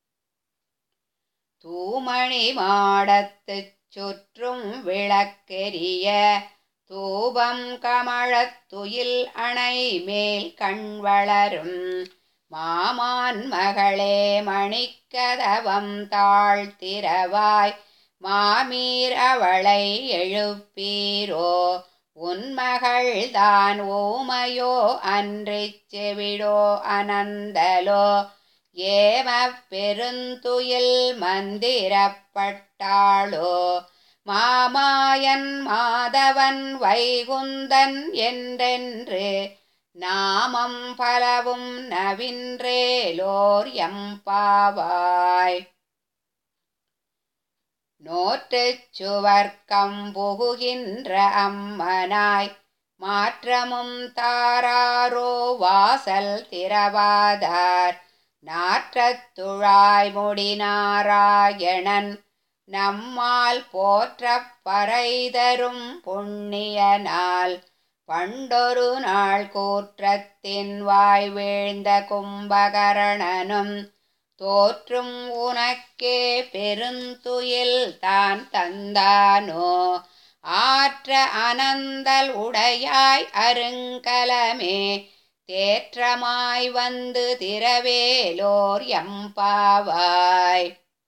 தூமணி மாடத்துச் சுற்றும் விளக்கெரிய தூபம் கமழத்துயில் அணை மேல் கண் வளரும் மாமான் மகளே மணிக்கதவம் தாழ்த்திரவாய் மாமீர் அவளை எழுப்பீரோ உன்மகள்தான் ஓமையோ அன்றிச் செவிடோ அனந்தலோ ஏம பெருந்துயில் மந்திரப்பட்டாளோ மாமாயன் மாதவன் வைகுந்தன் என்றென்று நாமம் பலவும் நவின்றேலோர் எம்பாவாய் நோற்றுச் சுவர்க்கம் புகுகின்ற அம்மனாய் மாற்றமும் தாராரோ வாசல் திரவாதார் நாற்றத்துழாய் முடி நாராயணன் நம்மால் போற்றப் பறைதரும் புண்ணிய நாள் பண்டொரு நாள் கூற்றத்தின் வாய் வீழ்ந்த கும்பகரணனும் தோற்றும் உனக்கே பெருந்துயில் தான் தந்தானோ ஆற்ற அனந்தல் உடையாய் அருங்கலமே தேற்றமாய் வந்து திரவேலோர் எம்பாவாய்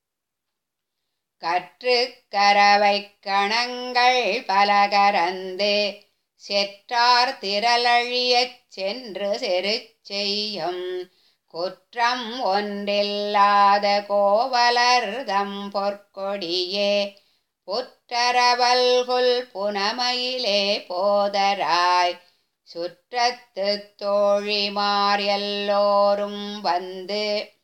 கற்று கரவை கணங்கள் பலகரந்து செற்றார் திரளழியச் சென்று செரு செய்யும் குற்றம் ஒன்றில்லாத கோவலர்தம் பொற்கொடியே புற்றரவல்குல் புனமையிலே போதராய் சுற்றத்து தோழிமார் எல்லோரும் வந்து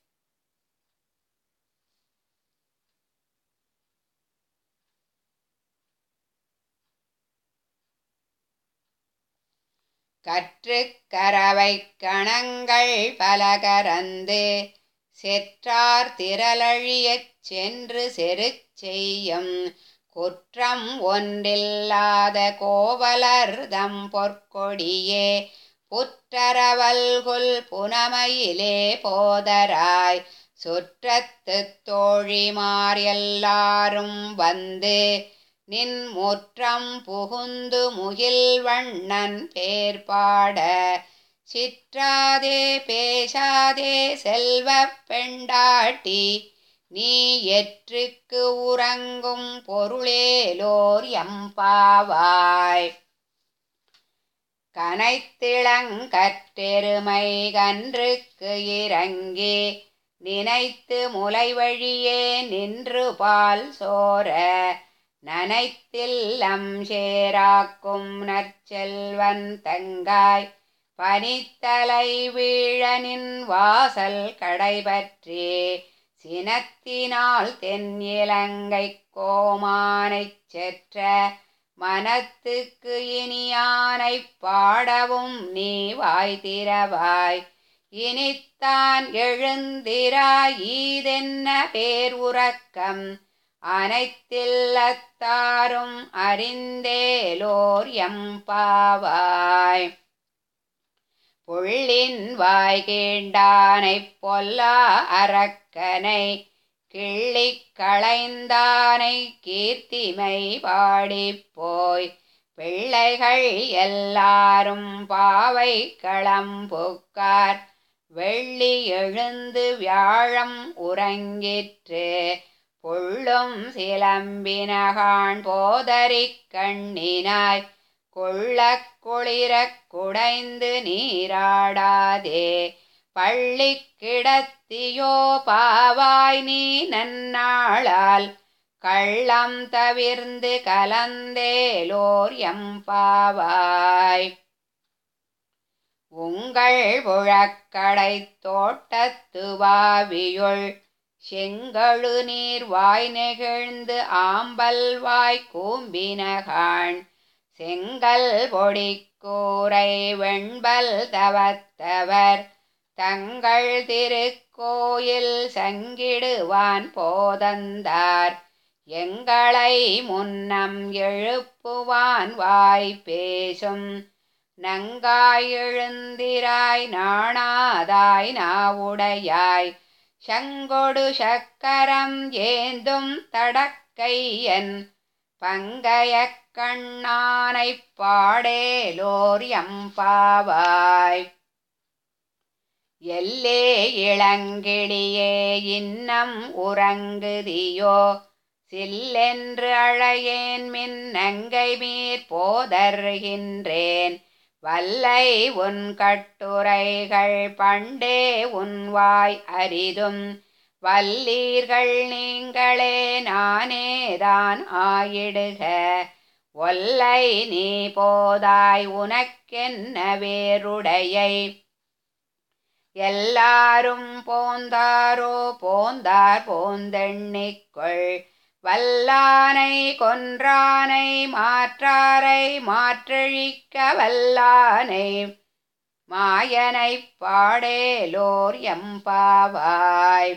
கற்று கரவை கணங்கள் பலகரந்து செற்றார் திரளழியச் சென்று செரு செய்யும் குற்றம் ஒன்றில்லாத கோவலர்தம் பொற்கொடியே புற்றரவல்குல் புனமையிலே போதராய் சுற்றத்து தோழிமார் எல்லாரும் வந்து நின் முற்றம் புகுந்து முகில் வண்ணன் பேர் பாட சிற்றாதே பேசாதே செல்வ பெண்டாட்டி நீ எற்றுக்கு உறங்கும் பொருளேலோர் எம்பாவாய் கனைத்திளங்கற்றெருமை கன்றுக்கு இறங்கி நினைத்து முலை வழியே நின்று பால் சோர நனைத்தில்லம் சேராக்கும் நற்செல்வன் தங்காய் பனித்தலை வீழனின் வாசல் கடைபற்றி சினத்தினால் தென் இலங்கை கோமானைச் செற்ற மனத்துக்கு இனியானை பாடவும் நீ வாய் திறவாய் இனித்தான் எழுந்திராய் ஈதென்ன பேர் உறக்கம் அனைத்தில்லத்தாரும் அறிந்தேலோர் எம்பாவாய் புள்ளின் வாய் கீண்டானைப் பொல்லா அரக்கனை கிள்ளிக் களைந்தானை கீர்த்திமை பாடிப்போய் பிள்ளைகள் எல்லாரும் பாவை களம்புக்கார் வெள்ளி எழுந்து வியாழம் உறங்கிற்று புள்ளும் சிலம்பினகான் போதரிக் கண்ணினாய் கொள்ளக் குளிரக் குடைந்து நீராடாதே பள்ளி கிடத்தியோ பாவாய் நீ நன்னாளால் கள்ளம் தவிர்ந்து கலந்தேலோர் எம்பாவாய் உங்கள் புழக்கடை தோட்டத்து வாவியுள் செங்கழு நீர் வாய் நெகிழ்ந்து ஆம்பல் வாய் கூம்பினகான் செங்கல் பொடிக்கூரை வெண்பல் தவத்தவர் தங்கள் திருக்கோயில் சங்கிடுவான் போதந்தார் எங்களை முன்னம் எழுப்புவான் வாய் பேசும் நங்காய் எழுந்திராய் நாணாதாய் நாவுடையாய் சங்கொடு சக்கரம் ஏந்தும் தடக்கையன் பங்கைய கண்ணானைப் பாடேலோர் எம்பாவாய் எல்லே இளங்கிளியே இன்னம் உறங்குதியோ சில்லென்று அழையேன் மின் நங்கை மீர் போதர்கின்றேன் வல்லை உன் கட்டுரைகள் பண்டே உன் வாய் அரிதும் வல்லீர்கள் நீங்களே நானேதான் ஆயிடுக ஒல்லை நீ போதாய் உனக்கென்ன வேறுடையை எல்லாரும் போந்தாரோ போந்தார் போந்தெண்ணிக்கொள் வல்லானை கொன்றானை மாற்றாரை மாற்றழிக்க வல்லானை மாயனைப் பாடேலோர் எம்பாவாய்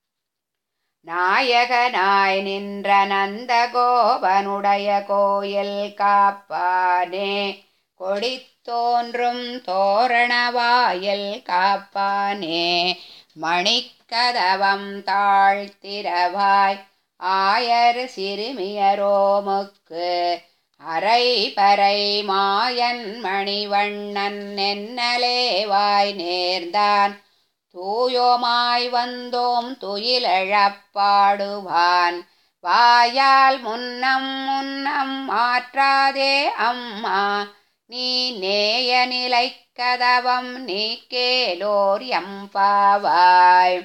நாயகனாய் நின்ற நந்தகோபனுடைய கோயில் காப்பானே கொடித்தோன்றும் தோரணவாயில் காப்பானே மணிக்கதவம் தாழ்த்திரவாய் ஆயர் சிறுமியரோமுக்கு அரை பறை மாயன் மணிவண்ணன் என்னலேவாய் நேர்ந்தான் தூயோமாய் வந்தோம் துயிலழப்பாடுவான் வாயால் முன்னம் முன்னம் மாற்றாதே அம்மா நீ நேய நிலைக்கதவம் நீக்கேலோர் எம்பாவாய்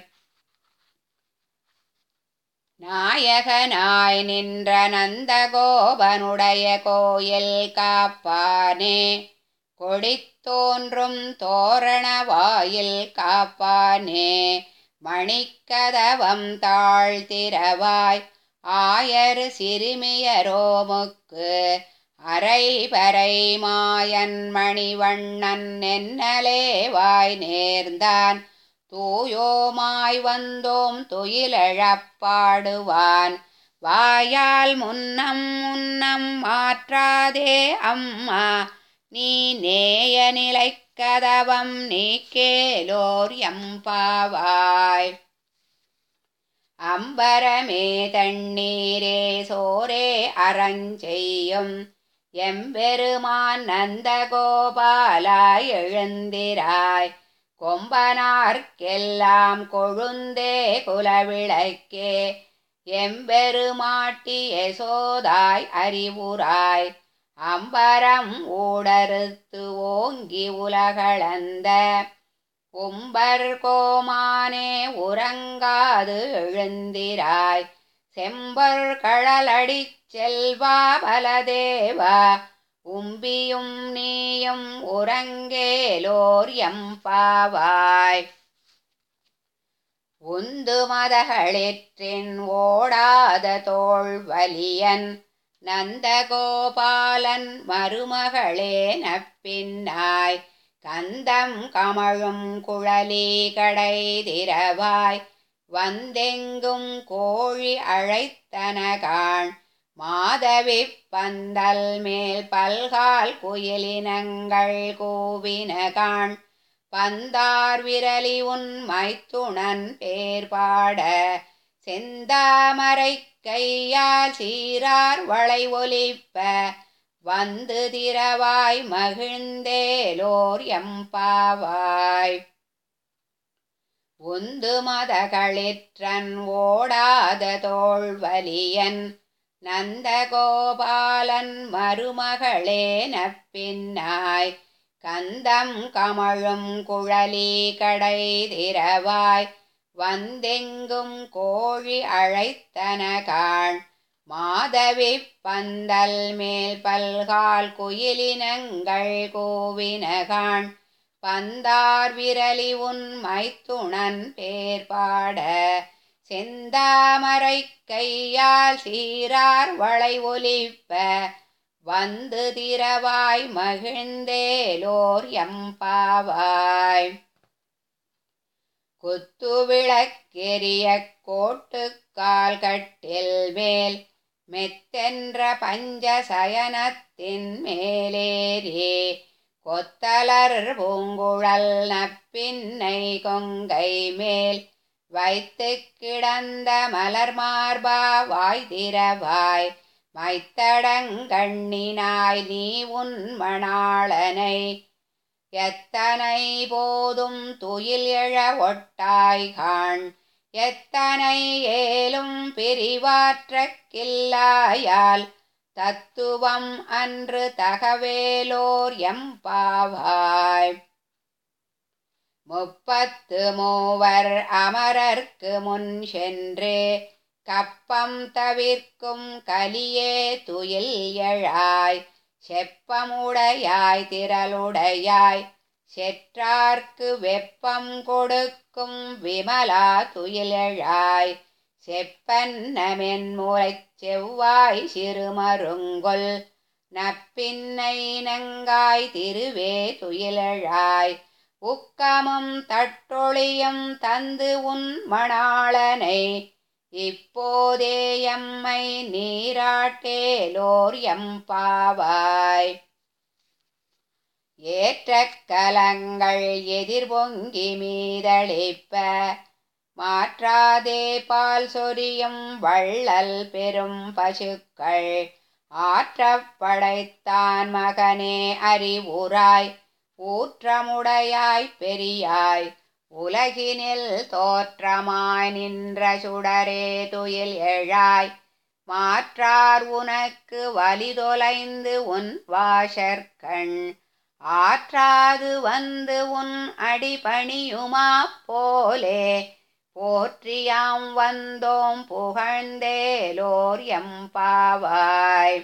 நாயகனாய் நின்ற நந்தகோபனுடைய கோயில் காப்பானே கொடித்தோன்றும் தோரண வாயில் காப்பானே மணிக்கதவம் தாழ்த்திரவாய் ஆயர் சிறுமியரோமுக்கு அரை பறை மாயன் மணிவண்ணன் என்னலேவாய் நேர்ந்தான் தூயோமாய் வந்தோம் துயிலழப்பாடுவான் வாயால் முன்னம் முன்னம் மாற்றாதே அம்மா நீ நேய நிலைக்கதவம் நீக்கேலோர் எம்பாவாய் அம்பரமே தண்ணீரே சோரே அறஞ்செய்யும் எம்பெருமான் நந்தகோபாலாய் எழுந்திராய் கொம்பனார்க்கெல்லாம் கொழுந்தே குலவிளக்கே எம்பெருமாட்டி யசோதாய் அறிவுராய் அம்பரம் ஊடறுத்து ஓங்கி உலகளந்த கும்பர் கோமானே உறங்காது எழுந்திராய் செம்பர் கழலடிச் செல்வா பலதேவா உம்பியும் நீயும் உறங்கேலோர் எம்பாவாய் உந்து மதகளிற்றின் ஓடாத தோள் வலியன் நந்தகோபாலன் மருமகளே நப்பின்னாய் கந்தம் கமழும் குழலி கடை திரவாய் வந்தெங்கும் கோழி அழைத்தனகான் மாதவி பந்தல் மேல் பல்கால் குயிலினங்கள் கூவினகான் பந்தார் விரலி உன் மைத்துணன் பேர் பாட செந்தாமரை கையால் சீரார் வளை ஒலிப்ப வந்து திரவாய் மகிழ்ந்தேலோர் எம்பாவாய் உந்து மதகளிற்றன் ஓடாத தோள் வலியன் நந்தகோபாலன் மருமகளே நப்பின்னாய் கந்தம் கமழும் குழலி கடை திரவாய் வந்தெங்கும் கோழி அழைத்தனகாள் மாதவி பந்தல் மேல் பல்கால் குயிலினங்கள் கோவினகான் பந்தார் விரலி உன் மைத்துணன் பேர் பாட செந்தாமரை கையால் சீரார் வளை ஒலிப்ப வந்து திரவாய் மகிழ்ந்தேலோர் எம்பாவாய் குத்துவிளக்கெரிய கோட்டுக்கால் கட்டில் மேல் மெத்தென்ற பஞ்சசயனத்தின் மேலேறி கொத்தலர் பூங்குழல் நப்பின்னை கொங்கை மேல் வைத்து கிடந்த மலர் மார்பா வாய் திரவாய் மைத்தடங்கண்ணினாய் நீ உன் மணாளனை எத்தனை போதும் துயில் எழ ஒட்டாய்கான் எத்தனை ஏலும் பிரிவாற்றக்கில்லாயால் தத்துவம் அன்று தகவேலோர் எம்பாவாய் முப்பத்து மூவர் அமரர்க்கு முன் சென்று கப்பம் தவிர்க்கும் கலியே துயில் எழாய் செப்பமுடையாய் திரளுடையாய் செற்றார்க்கு வெப்பம் கொடுக்கும் விமலா துயிலெழாய் செப்பன்னமென் முறைச் செவ்வாய் சிறுமருங்கொல் நப்பின்னை நங்காய் திருவே துயிலெழாய் உக்கமும் தட்டொழியும் தந்து உன் மணாளனை இப்போதே எம்மை நீராட்டேலோர் எம்பாவாய் ஏற்ற கலங்கள் எதிர்பொங்கி மீதளிப்ப மாற்றாதே பால் சொரியும் வள்ளல் பெரும் பசுக்கள் ஆற்றப் படைத்தான் மகனே அறிவுராய் ஊற்றமுடையாய் பெரியாய் உலகினில் தோற்றமாய் நின்ற சுடரே துயில் எழாய் மாற்றார் உனக்கு வலிதொலைந்து உன் வாசற்கண் ஆற்றாது வந்து உன் அடிபணியுமா போலே போற்றியாம் வந்தோம் புகழ்ந்தேலோர் எம்பாவாய்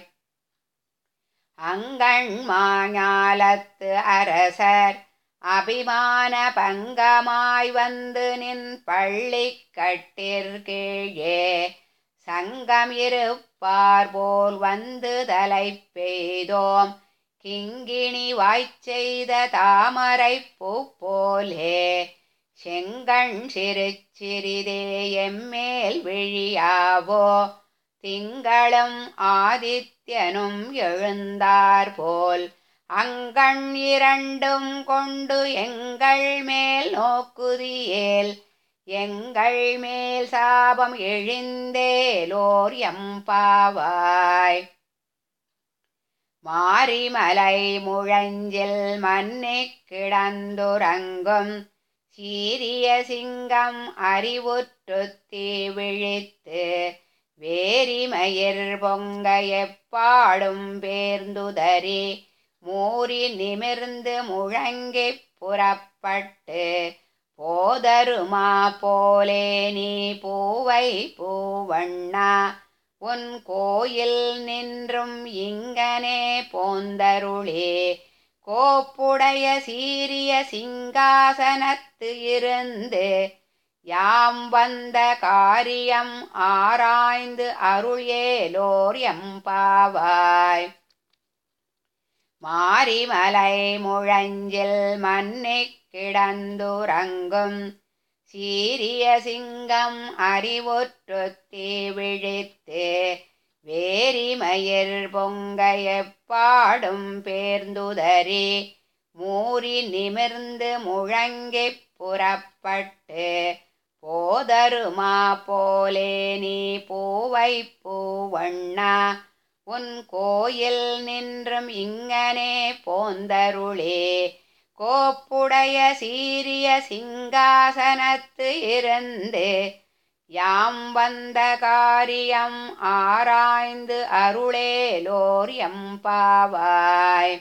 அங்கண் மாஞாலத்து அரசர் அபிமான பங்கமாய் வந்து நின் பள்ளி கட்டிற்கீழே சங்கம் இருப்பார் போல் வந்து தலை பெய்தோம் கிங்கிணி வாய்ச்செய்த தாமரை பூ போலே செங்கண் சிறு சிறிதே எம்மேல் விழியாவோ திங்களும் ஆதித்யனும் எழுந்தார் போல் அங்கண் இரண்டும் கொண்டு எங்கள் மேல் நோக்குதியேல் எங்கள் மேல் சாபம் எழுந்தேலோர் எம்பாவாய் மாரிமலை முழஞ்சில் மன்னி கிடந்துறங்கும் சீரிய சிங்கம் அறிவுற்றுத்தி விழித்து வேரிமயிர் பொங்க எப்பாடும் பேர்ந்துதறி மூறி நிமிர்ந்து முழங்கிப் புறப்பட்டு போதருமா போலே நீ பூவை பூவண்ணா உன் கோயில் நின்றும் இங்கனே போந்தருளே கோப்புடைய சீரிய சிங்காசனத்து இருந்து யாம் வந்த காரியம் ஆராய்ந்து அருள் ஏலோர் எம்பாவாய் மாரிமலை முழஞ்சில் மன்னி கிடந்துறங்கும் சீரிய சிங்கம் அறிவுற்றுத்தி விழித்து வேரிமயிர் பொங்க எப்பாடும் பேர்ந்துதறி மூறி நிமிர்ந்து முழங்கிப் புறப்பட்டு போதருமா போலே நீ பூவை பூவண்ணா உன் கோயில் நின்றும் இங்கனே போந்தருளே கோப்புடைய சீரிய சிங்காசனத்து இருந்து யாம் வந்த காரியம் ஆராய்ந்து அருளேலோர் எம்பாவாய்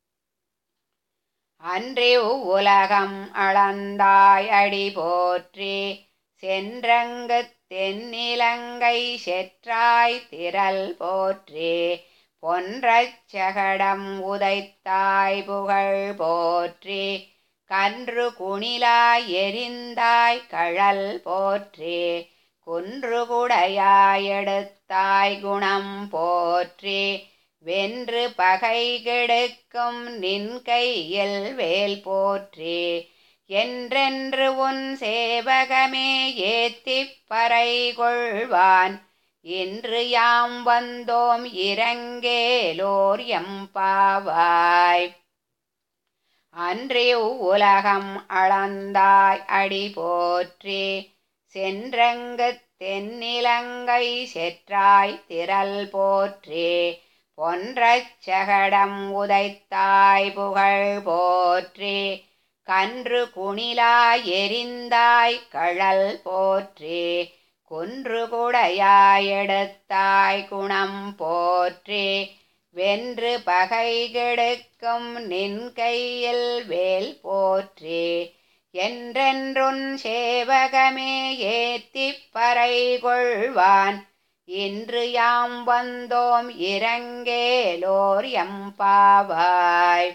அன்றி உலகம் அளந்தாய் அடி போற்றி சென்றங்கு தென்னிலங்கை செற்றாய் திரள் போற்றி பொன்றச் சகடம் உதைத்தாய் புகழ் போற்றி கன்று குணிலாய் எரிந்தாய் கழல் போற்றி குன்று குடையாய் எடுத்தாய் குணம் போற்றி வென்று பகை கெடுக்கும் நின் கையில் வேல் போற்றி என்றென்று உன் சேவகமே ஏத்திப் பறை கொள்வான் இன்று யாம் வந்தோம் இறங்கேலோர் எம்பாவாய் அன்றி உலகம் அளந்தாய் அடி போற்றி சென்றங்கு தென்னிலங்கை செற்றாய் திரள் போற்றி பொன்றச் சகடம் உதைத்தாய் புகழ் போற்றி கன்று குணிலாய் எரிந்தாய் கழல் போற்றி குன்று குடையாய் எடுத்தாய் குணம் போற்றி வென்று பகை கெடுக்கும் நின் கையில் வேல் போற்றி என்றென்றுன் சேவகமே ஏத்திப் பறை கொள்வான் இன்று யாம் வந்தோம் இறங்கேலோர் எம்பாவாய்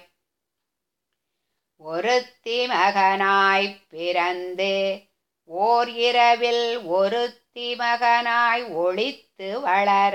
ஒருத்தி மகனாய் பிறந்து ஓர் இரவில் ஒருத்தி மகனாய் ஒளித்து வளர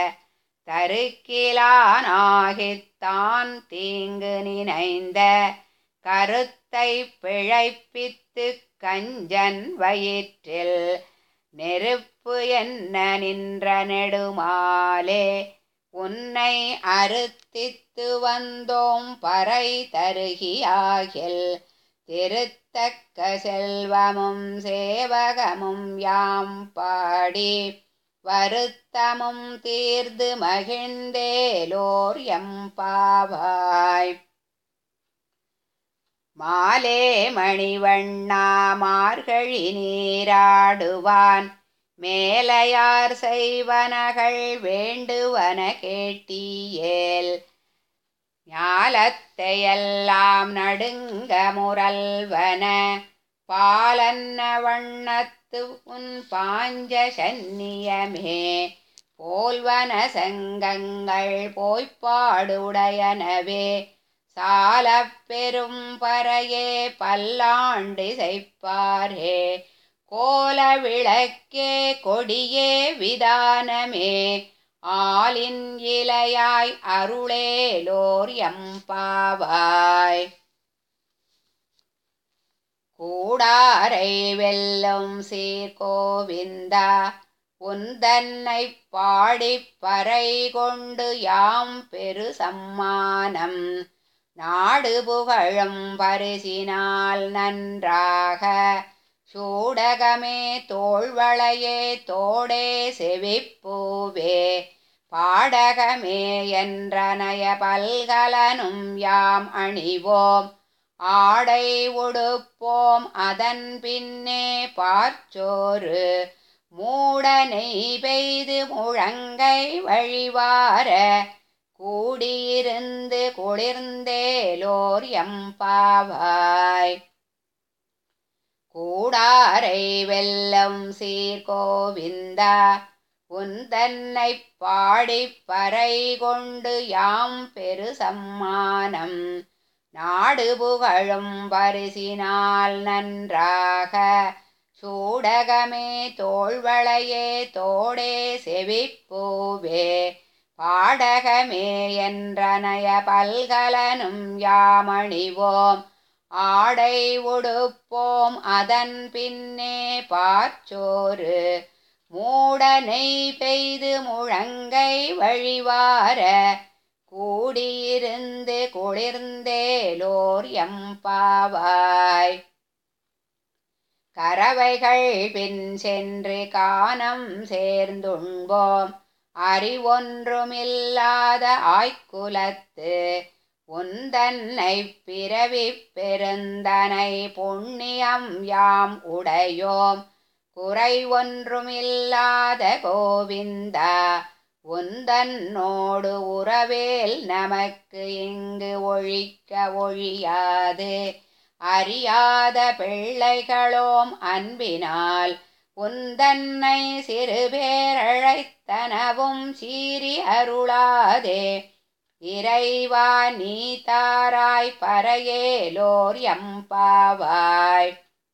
தருக்கிலானாகித்தான் தீங்கு நினைந்த கருத்தை பிழைப்பித்து கஞ்சன் வயிற்றில் நெருப்பு என்ன நின்ற நெடுமாலே உன்னை அறுத்தித்து வந்தோம் பறை தருகியாகில் திருத்தக்க செல்வமும் சேவகமும் யாம் பாடி வருத்தமும் தீர்ந்து மகிழ்ந்தேலோர் எம்பாவாய் மாலே மணிவண்ணா மார்கழி நீராடுவான் மேலையார் செய்வனகள் வேண்டுவன கேட்டியேல் ஞாலத்தையெல்லாம் நடுங்க முரல்வன பாலன்ன வண்ணத்து உன் பாஞ்ச சந்நியமே போல்வன சங்கங்கள் போய்ப்பாடுடையனவே சாலப் பெரும் பறையே பல்லாண்டு செய்ப்பாரே கோல விளக்கே கொடியே விதானமே ஆலின் இலையாய் அருளேலோர் எம்பாவாய் கூடாரை வெல்லும் சீர்கோவிந்தா உந்தன்னை பாடிப் பறை கொண்டு யாம் பெரு சம்மானம் நாடு புகழும் பரிசினால் நன்றாக சூடகமே தோள்வளையே தோடே செவிப்பூவே பாடகமே என்றனைய பல்கலனும் யாம் அணிவோம் ஆடை உடுப்போம் அதன் பின்னே பார்ச்சோறு மூடனை பெய்து முழங்கை வழிவார கூடியிருந்து குளிர்ந்தேலோர் எம்பாவாய் கூடாரை வெல்லம் சீர்கோவிந்தா உந்தன்னை பாடிப் பறை கொண்டு யாம் பெரு சம்மானம் நாடு புகழும் பரிசினால் நன்றாக சூடகமே தோள்வளையே தோடே செவிப்பூவே பாடகமே என்றனைய பல்கலனும் யாமணிவோம் ஆடை உடுப்போம் அதன் பின்னே பார்ச்சோறு மூடனை பெய்து முழங்கை வழிவார கூடியிருந்து குளிர்ந்தேலோர் எம்பாவாய் கறவைகள் பின் சென்று கானம் சேர்ந்துண்போம் அறிவொன்றுமில்லாத ஆய்க்குலத்து உந்தன்னை பிறவி பெருந்தனை புண்ணியம் யாம் உடையோம் குறை ஒன்றுமில்லாத கோவிந்தா உந்தன்னோடு உறவேல் நமக்கு இங்கு ஒழிக்க ஒழியாது அறியாத பிள்ளைகளோம் அன்பினால் உந்தன்னை சிறுபேரழைத்தனவும் சீறி அருளாதே இறைவா நீ தாராய் பறையேலோர் எம்பாவாய்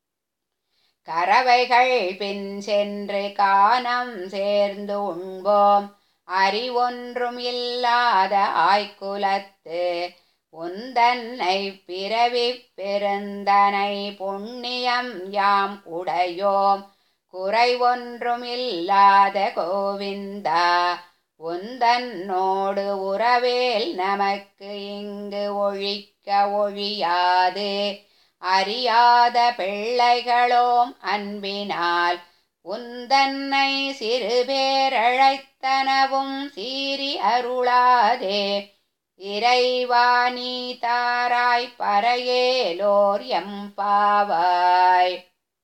கறவைகள் பின் சென்று கானம் சேர்ந்து உண்போம் அறிவொன்றும் இல்லாத ஆய்க்குலத்து உந்தன்னை பிறவி பெருந்தனை புண்ணியம் யாம் உடையோம் குறை ஒன்றும் இல்லாத கோவிந்தா உந்தன்னோடு உறவேல் நமக்கு இங்கு ஒழிக்க ஒழியாது அறியாத பிள்ளைகளோம் அன்பினால் உந்தன்னை சிறுபேரழைத்தனவும் சீறி அருளாதே இறைவா நீ தாராய் பறையேலோர் எம்பாவாய்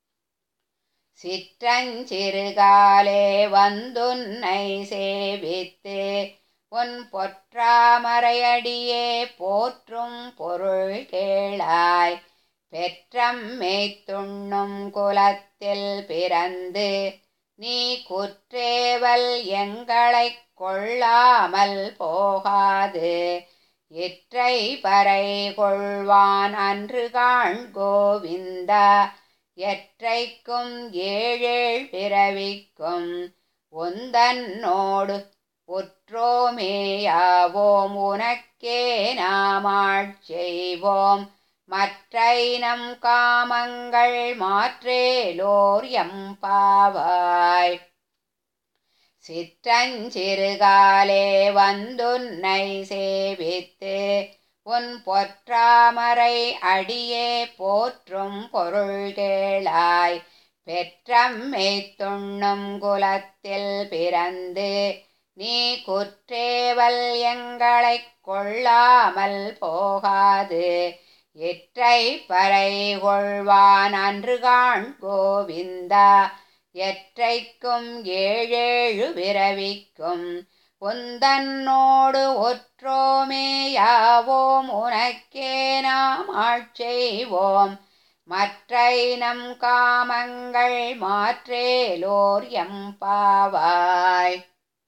சிற்றஞ்சிறுகாலே வந்துன்னை சேவித்து உன் பொற்றாமரையடியே போற்றும் பொருள் கேளாய் பெற்றம்மை துண்ணும் குலத்தில் பிறந்து நீ குற்றேவல் எங்களைக் கொள்ளாமல் போகாது இற்றை பறை கொள்வான் அன்று காண் கோவிந்தா எற்றைக்கும் ஏழேழ் பிறவிக்கும் உந்தன்னோடு உற்றோமேயாவோம் உனக்கே நாமாட் செய்வோம் மற்றை நம் காமங்கள் மாற்றேலோர் எம்பாவாய் சிற்றஞ்சிறுகாலே வந்துன்னை சேவித்து உன் பொற்றாமரை அடியே போற்றும் பொருள் கேளாய் பெற்றம்மை துண்ணும் குலத்தில் பிறந்து நீ குற்றேவல் எங்களைக் கொள்ளாமல் போகாது எற்றை பறை கொள்வான் அன்று காண் கோவிந்தா எற்றைக்கும் ஏழேழு பிறவிக்கும் உந்தன்னோடு ஒற்றோமேயாவோம் உனக்கே நாம் ஆட்செய்வோம் மற்றை நம் காமங்கள் மாற்றேலோர் எம்பாவாய்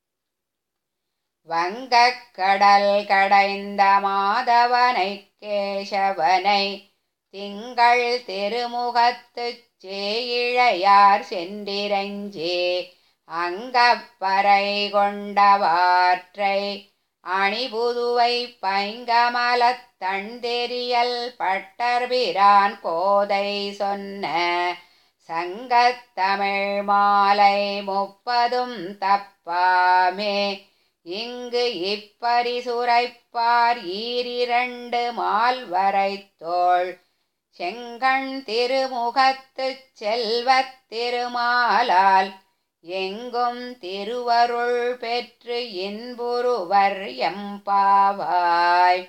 வங்கக் கடல் கடைந்த மாதவனை கேசவனை திங்கள் திருமுகத்துச் சேயிழையார் சென்றிரஞ்சே அங்கப்பறை கொண்டவாற்றை அணிபுதுவை பைங்கமலத் தண்டெறியல் பட்டர்பிரான் கோதை சொன்ன சங்கத்தமிழ் மாலை முப்பதும் தப்பாமே இங்கு இப்பரிசுரைப்பார் ஈரிரண்டு மால்வரை தோள் செங்கண் திருமுகத்துச் செல்வத் திருமாலால் எங்கும் திருவருள் பெற்று இன்புருவர் எம்பாவாய்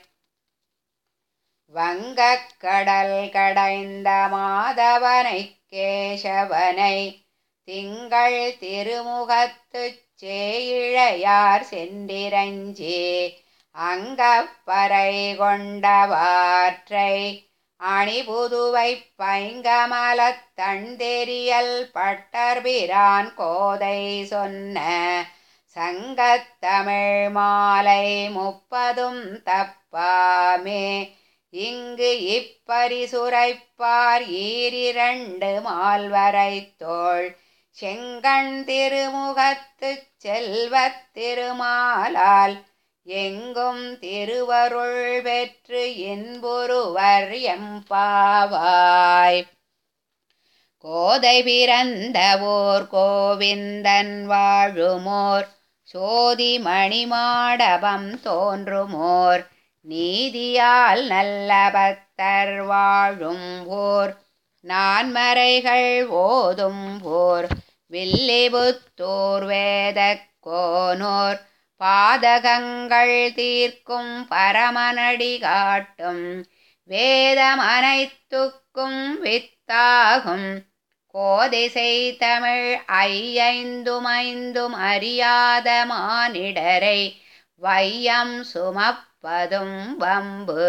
வங்கக் கடல் கடைந்த மாதவனை கேசவனை திங்கள் திருமுகத்துச் சேயிழையார் சென்றிரஞ்சி அங்கப்பறை கொண்டவாற்றை அணிபுதுவை பைங்கமலத் தண்டெறியல் பட்டர்பிரான் கோதை சொன்ன சங்கத்தமிழ் மாலை முப்பதும் தப்பாமே இங்கு இப்பரிசுரைப்பார் ஈரிரண்டு மால்வரை தோள் செங்கண் திருமுகத்துச் செல்வத் திருமாலால் எங்கும் திருவருள் பெற்று இன்புருவர் எம்பாவாய் கோதை பிறந்தவோர் கோவிந்தன் வாழுமோர் சோதி மணிமாடபம் தோன்றுமோர் நீதியால் நல்ல பக்தர் வாழும் போர் நான்மறைகள் ஓதும் போர் வில்லிபுத்தூர் வேதக் கோனோர் பாதகங்கள் தீர்க்கும் பரமனடி காட்டும் வேதம் அனைத்துக்கும் வித்தாகும் கோதிசை தமிழ் ஐயைந்தும் ஐந்தும் அறியாத மானிடரை வையம் சுமப்பதும் வம்பு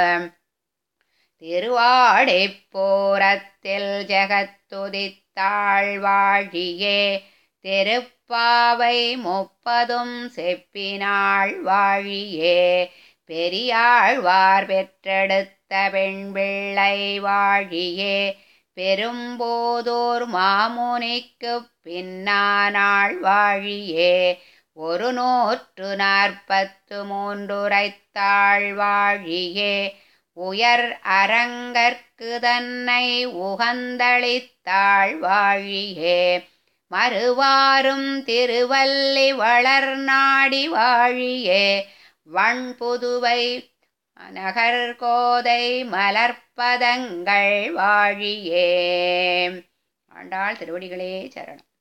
திருவாடிப்பூரத்தில் ஜெகத்துதித்தாள் வாழியே திருப்பாவை முப்பதும் செப்பினாள் வாழியே பெரியாழ்வார் பெற்றெடுத்த பெண் பிள்ளை வாழியே பெரும்போதோர் மாமுனிக்கு பின்னானாள் வாழியே ஒரு நூற்று நாற்பத்து மூன்றுரைத்தாள் வாழியே உயர் அரங்கற்கு தன்னை உகந்தளித்தாள் வாழியே மறுவாரும் திருவல்லி வளர் நாடி வாழியே வண்புதுவை நகர்கோதை மலர்ப்பதங்கள் வாழியே ஆண்டாள் திருவடிகளே சரணம்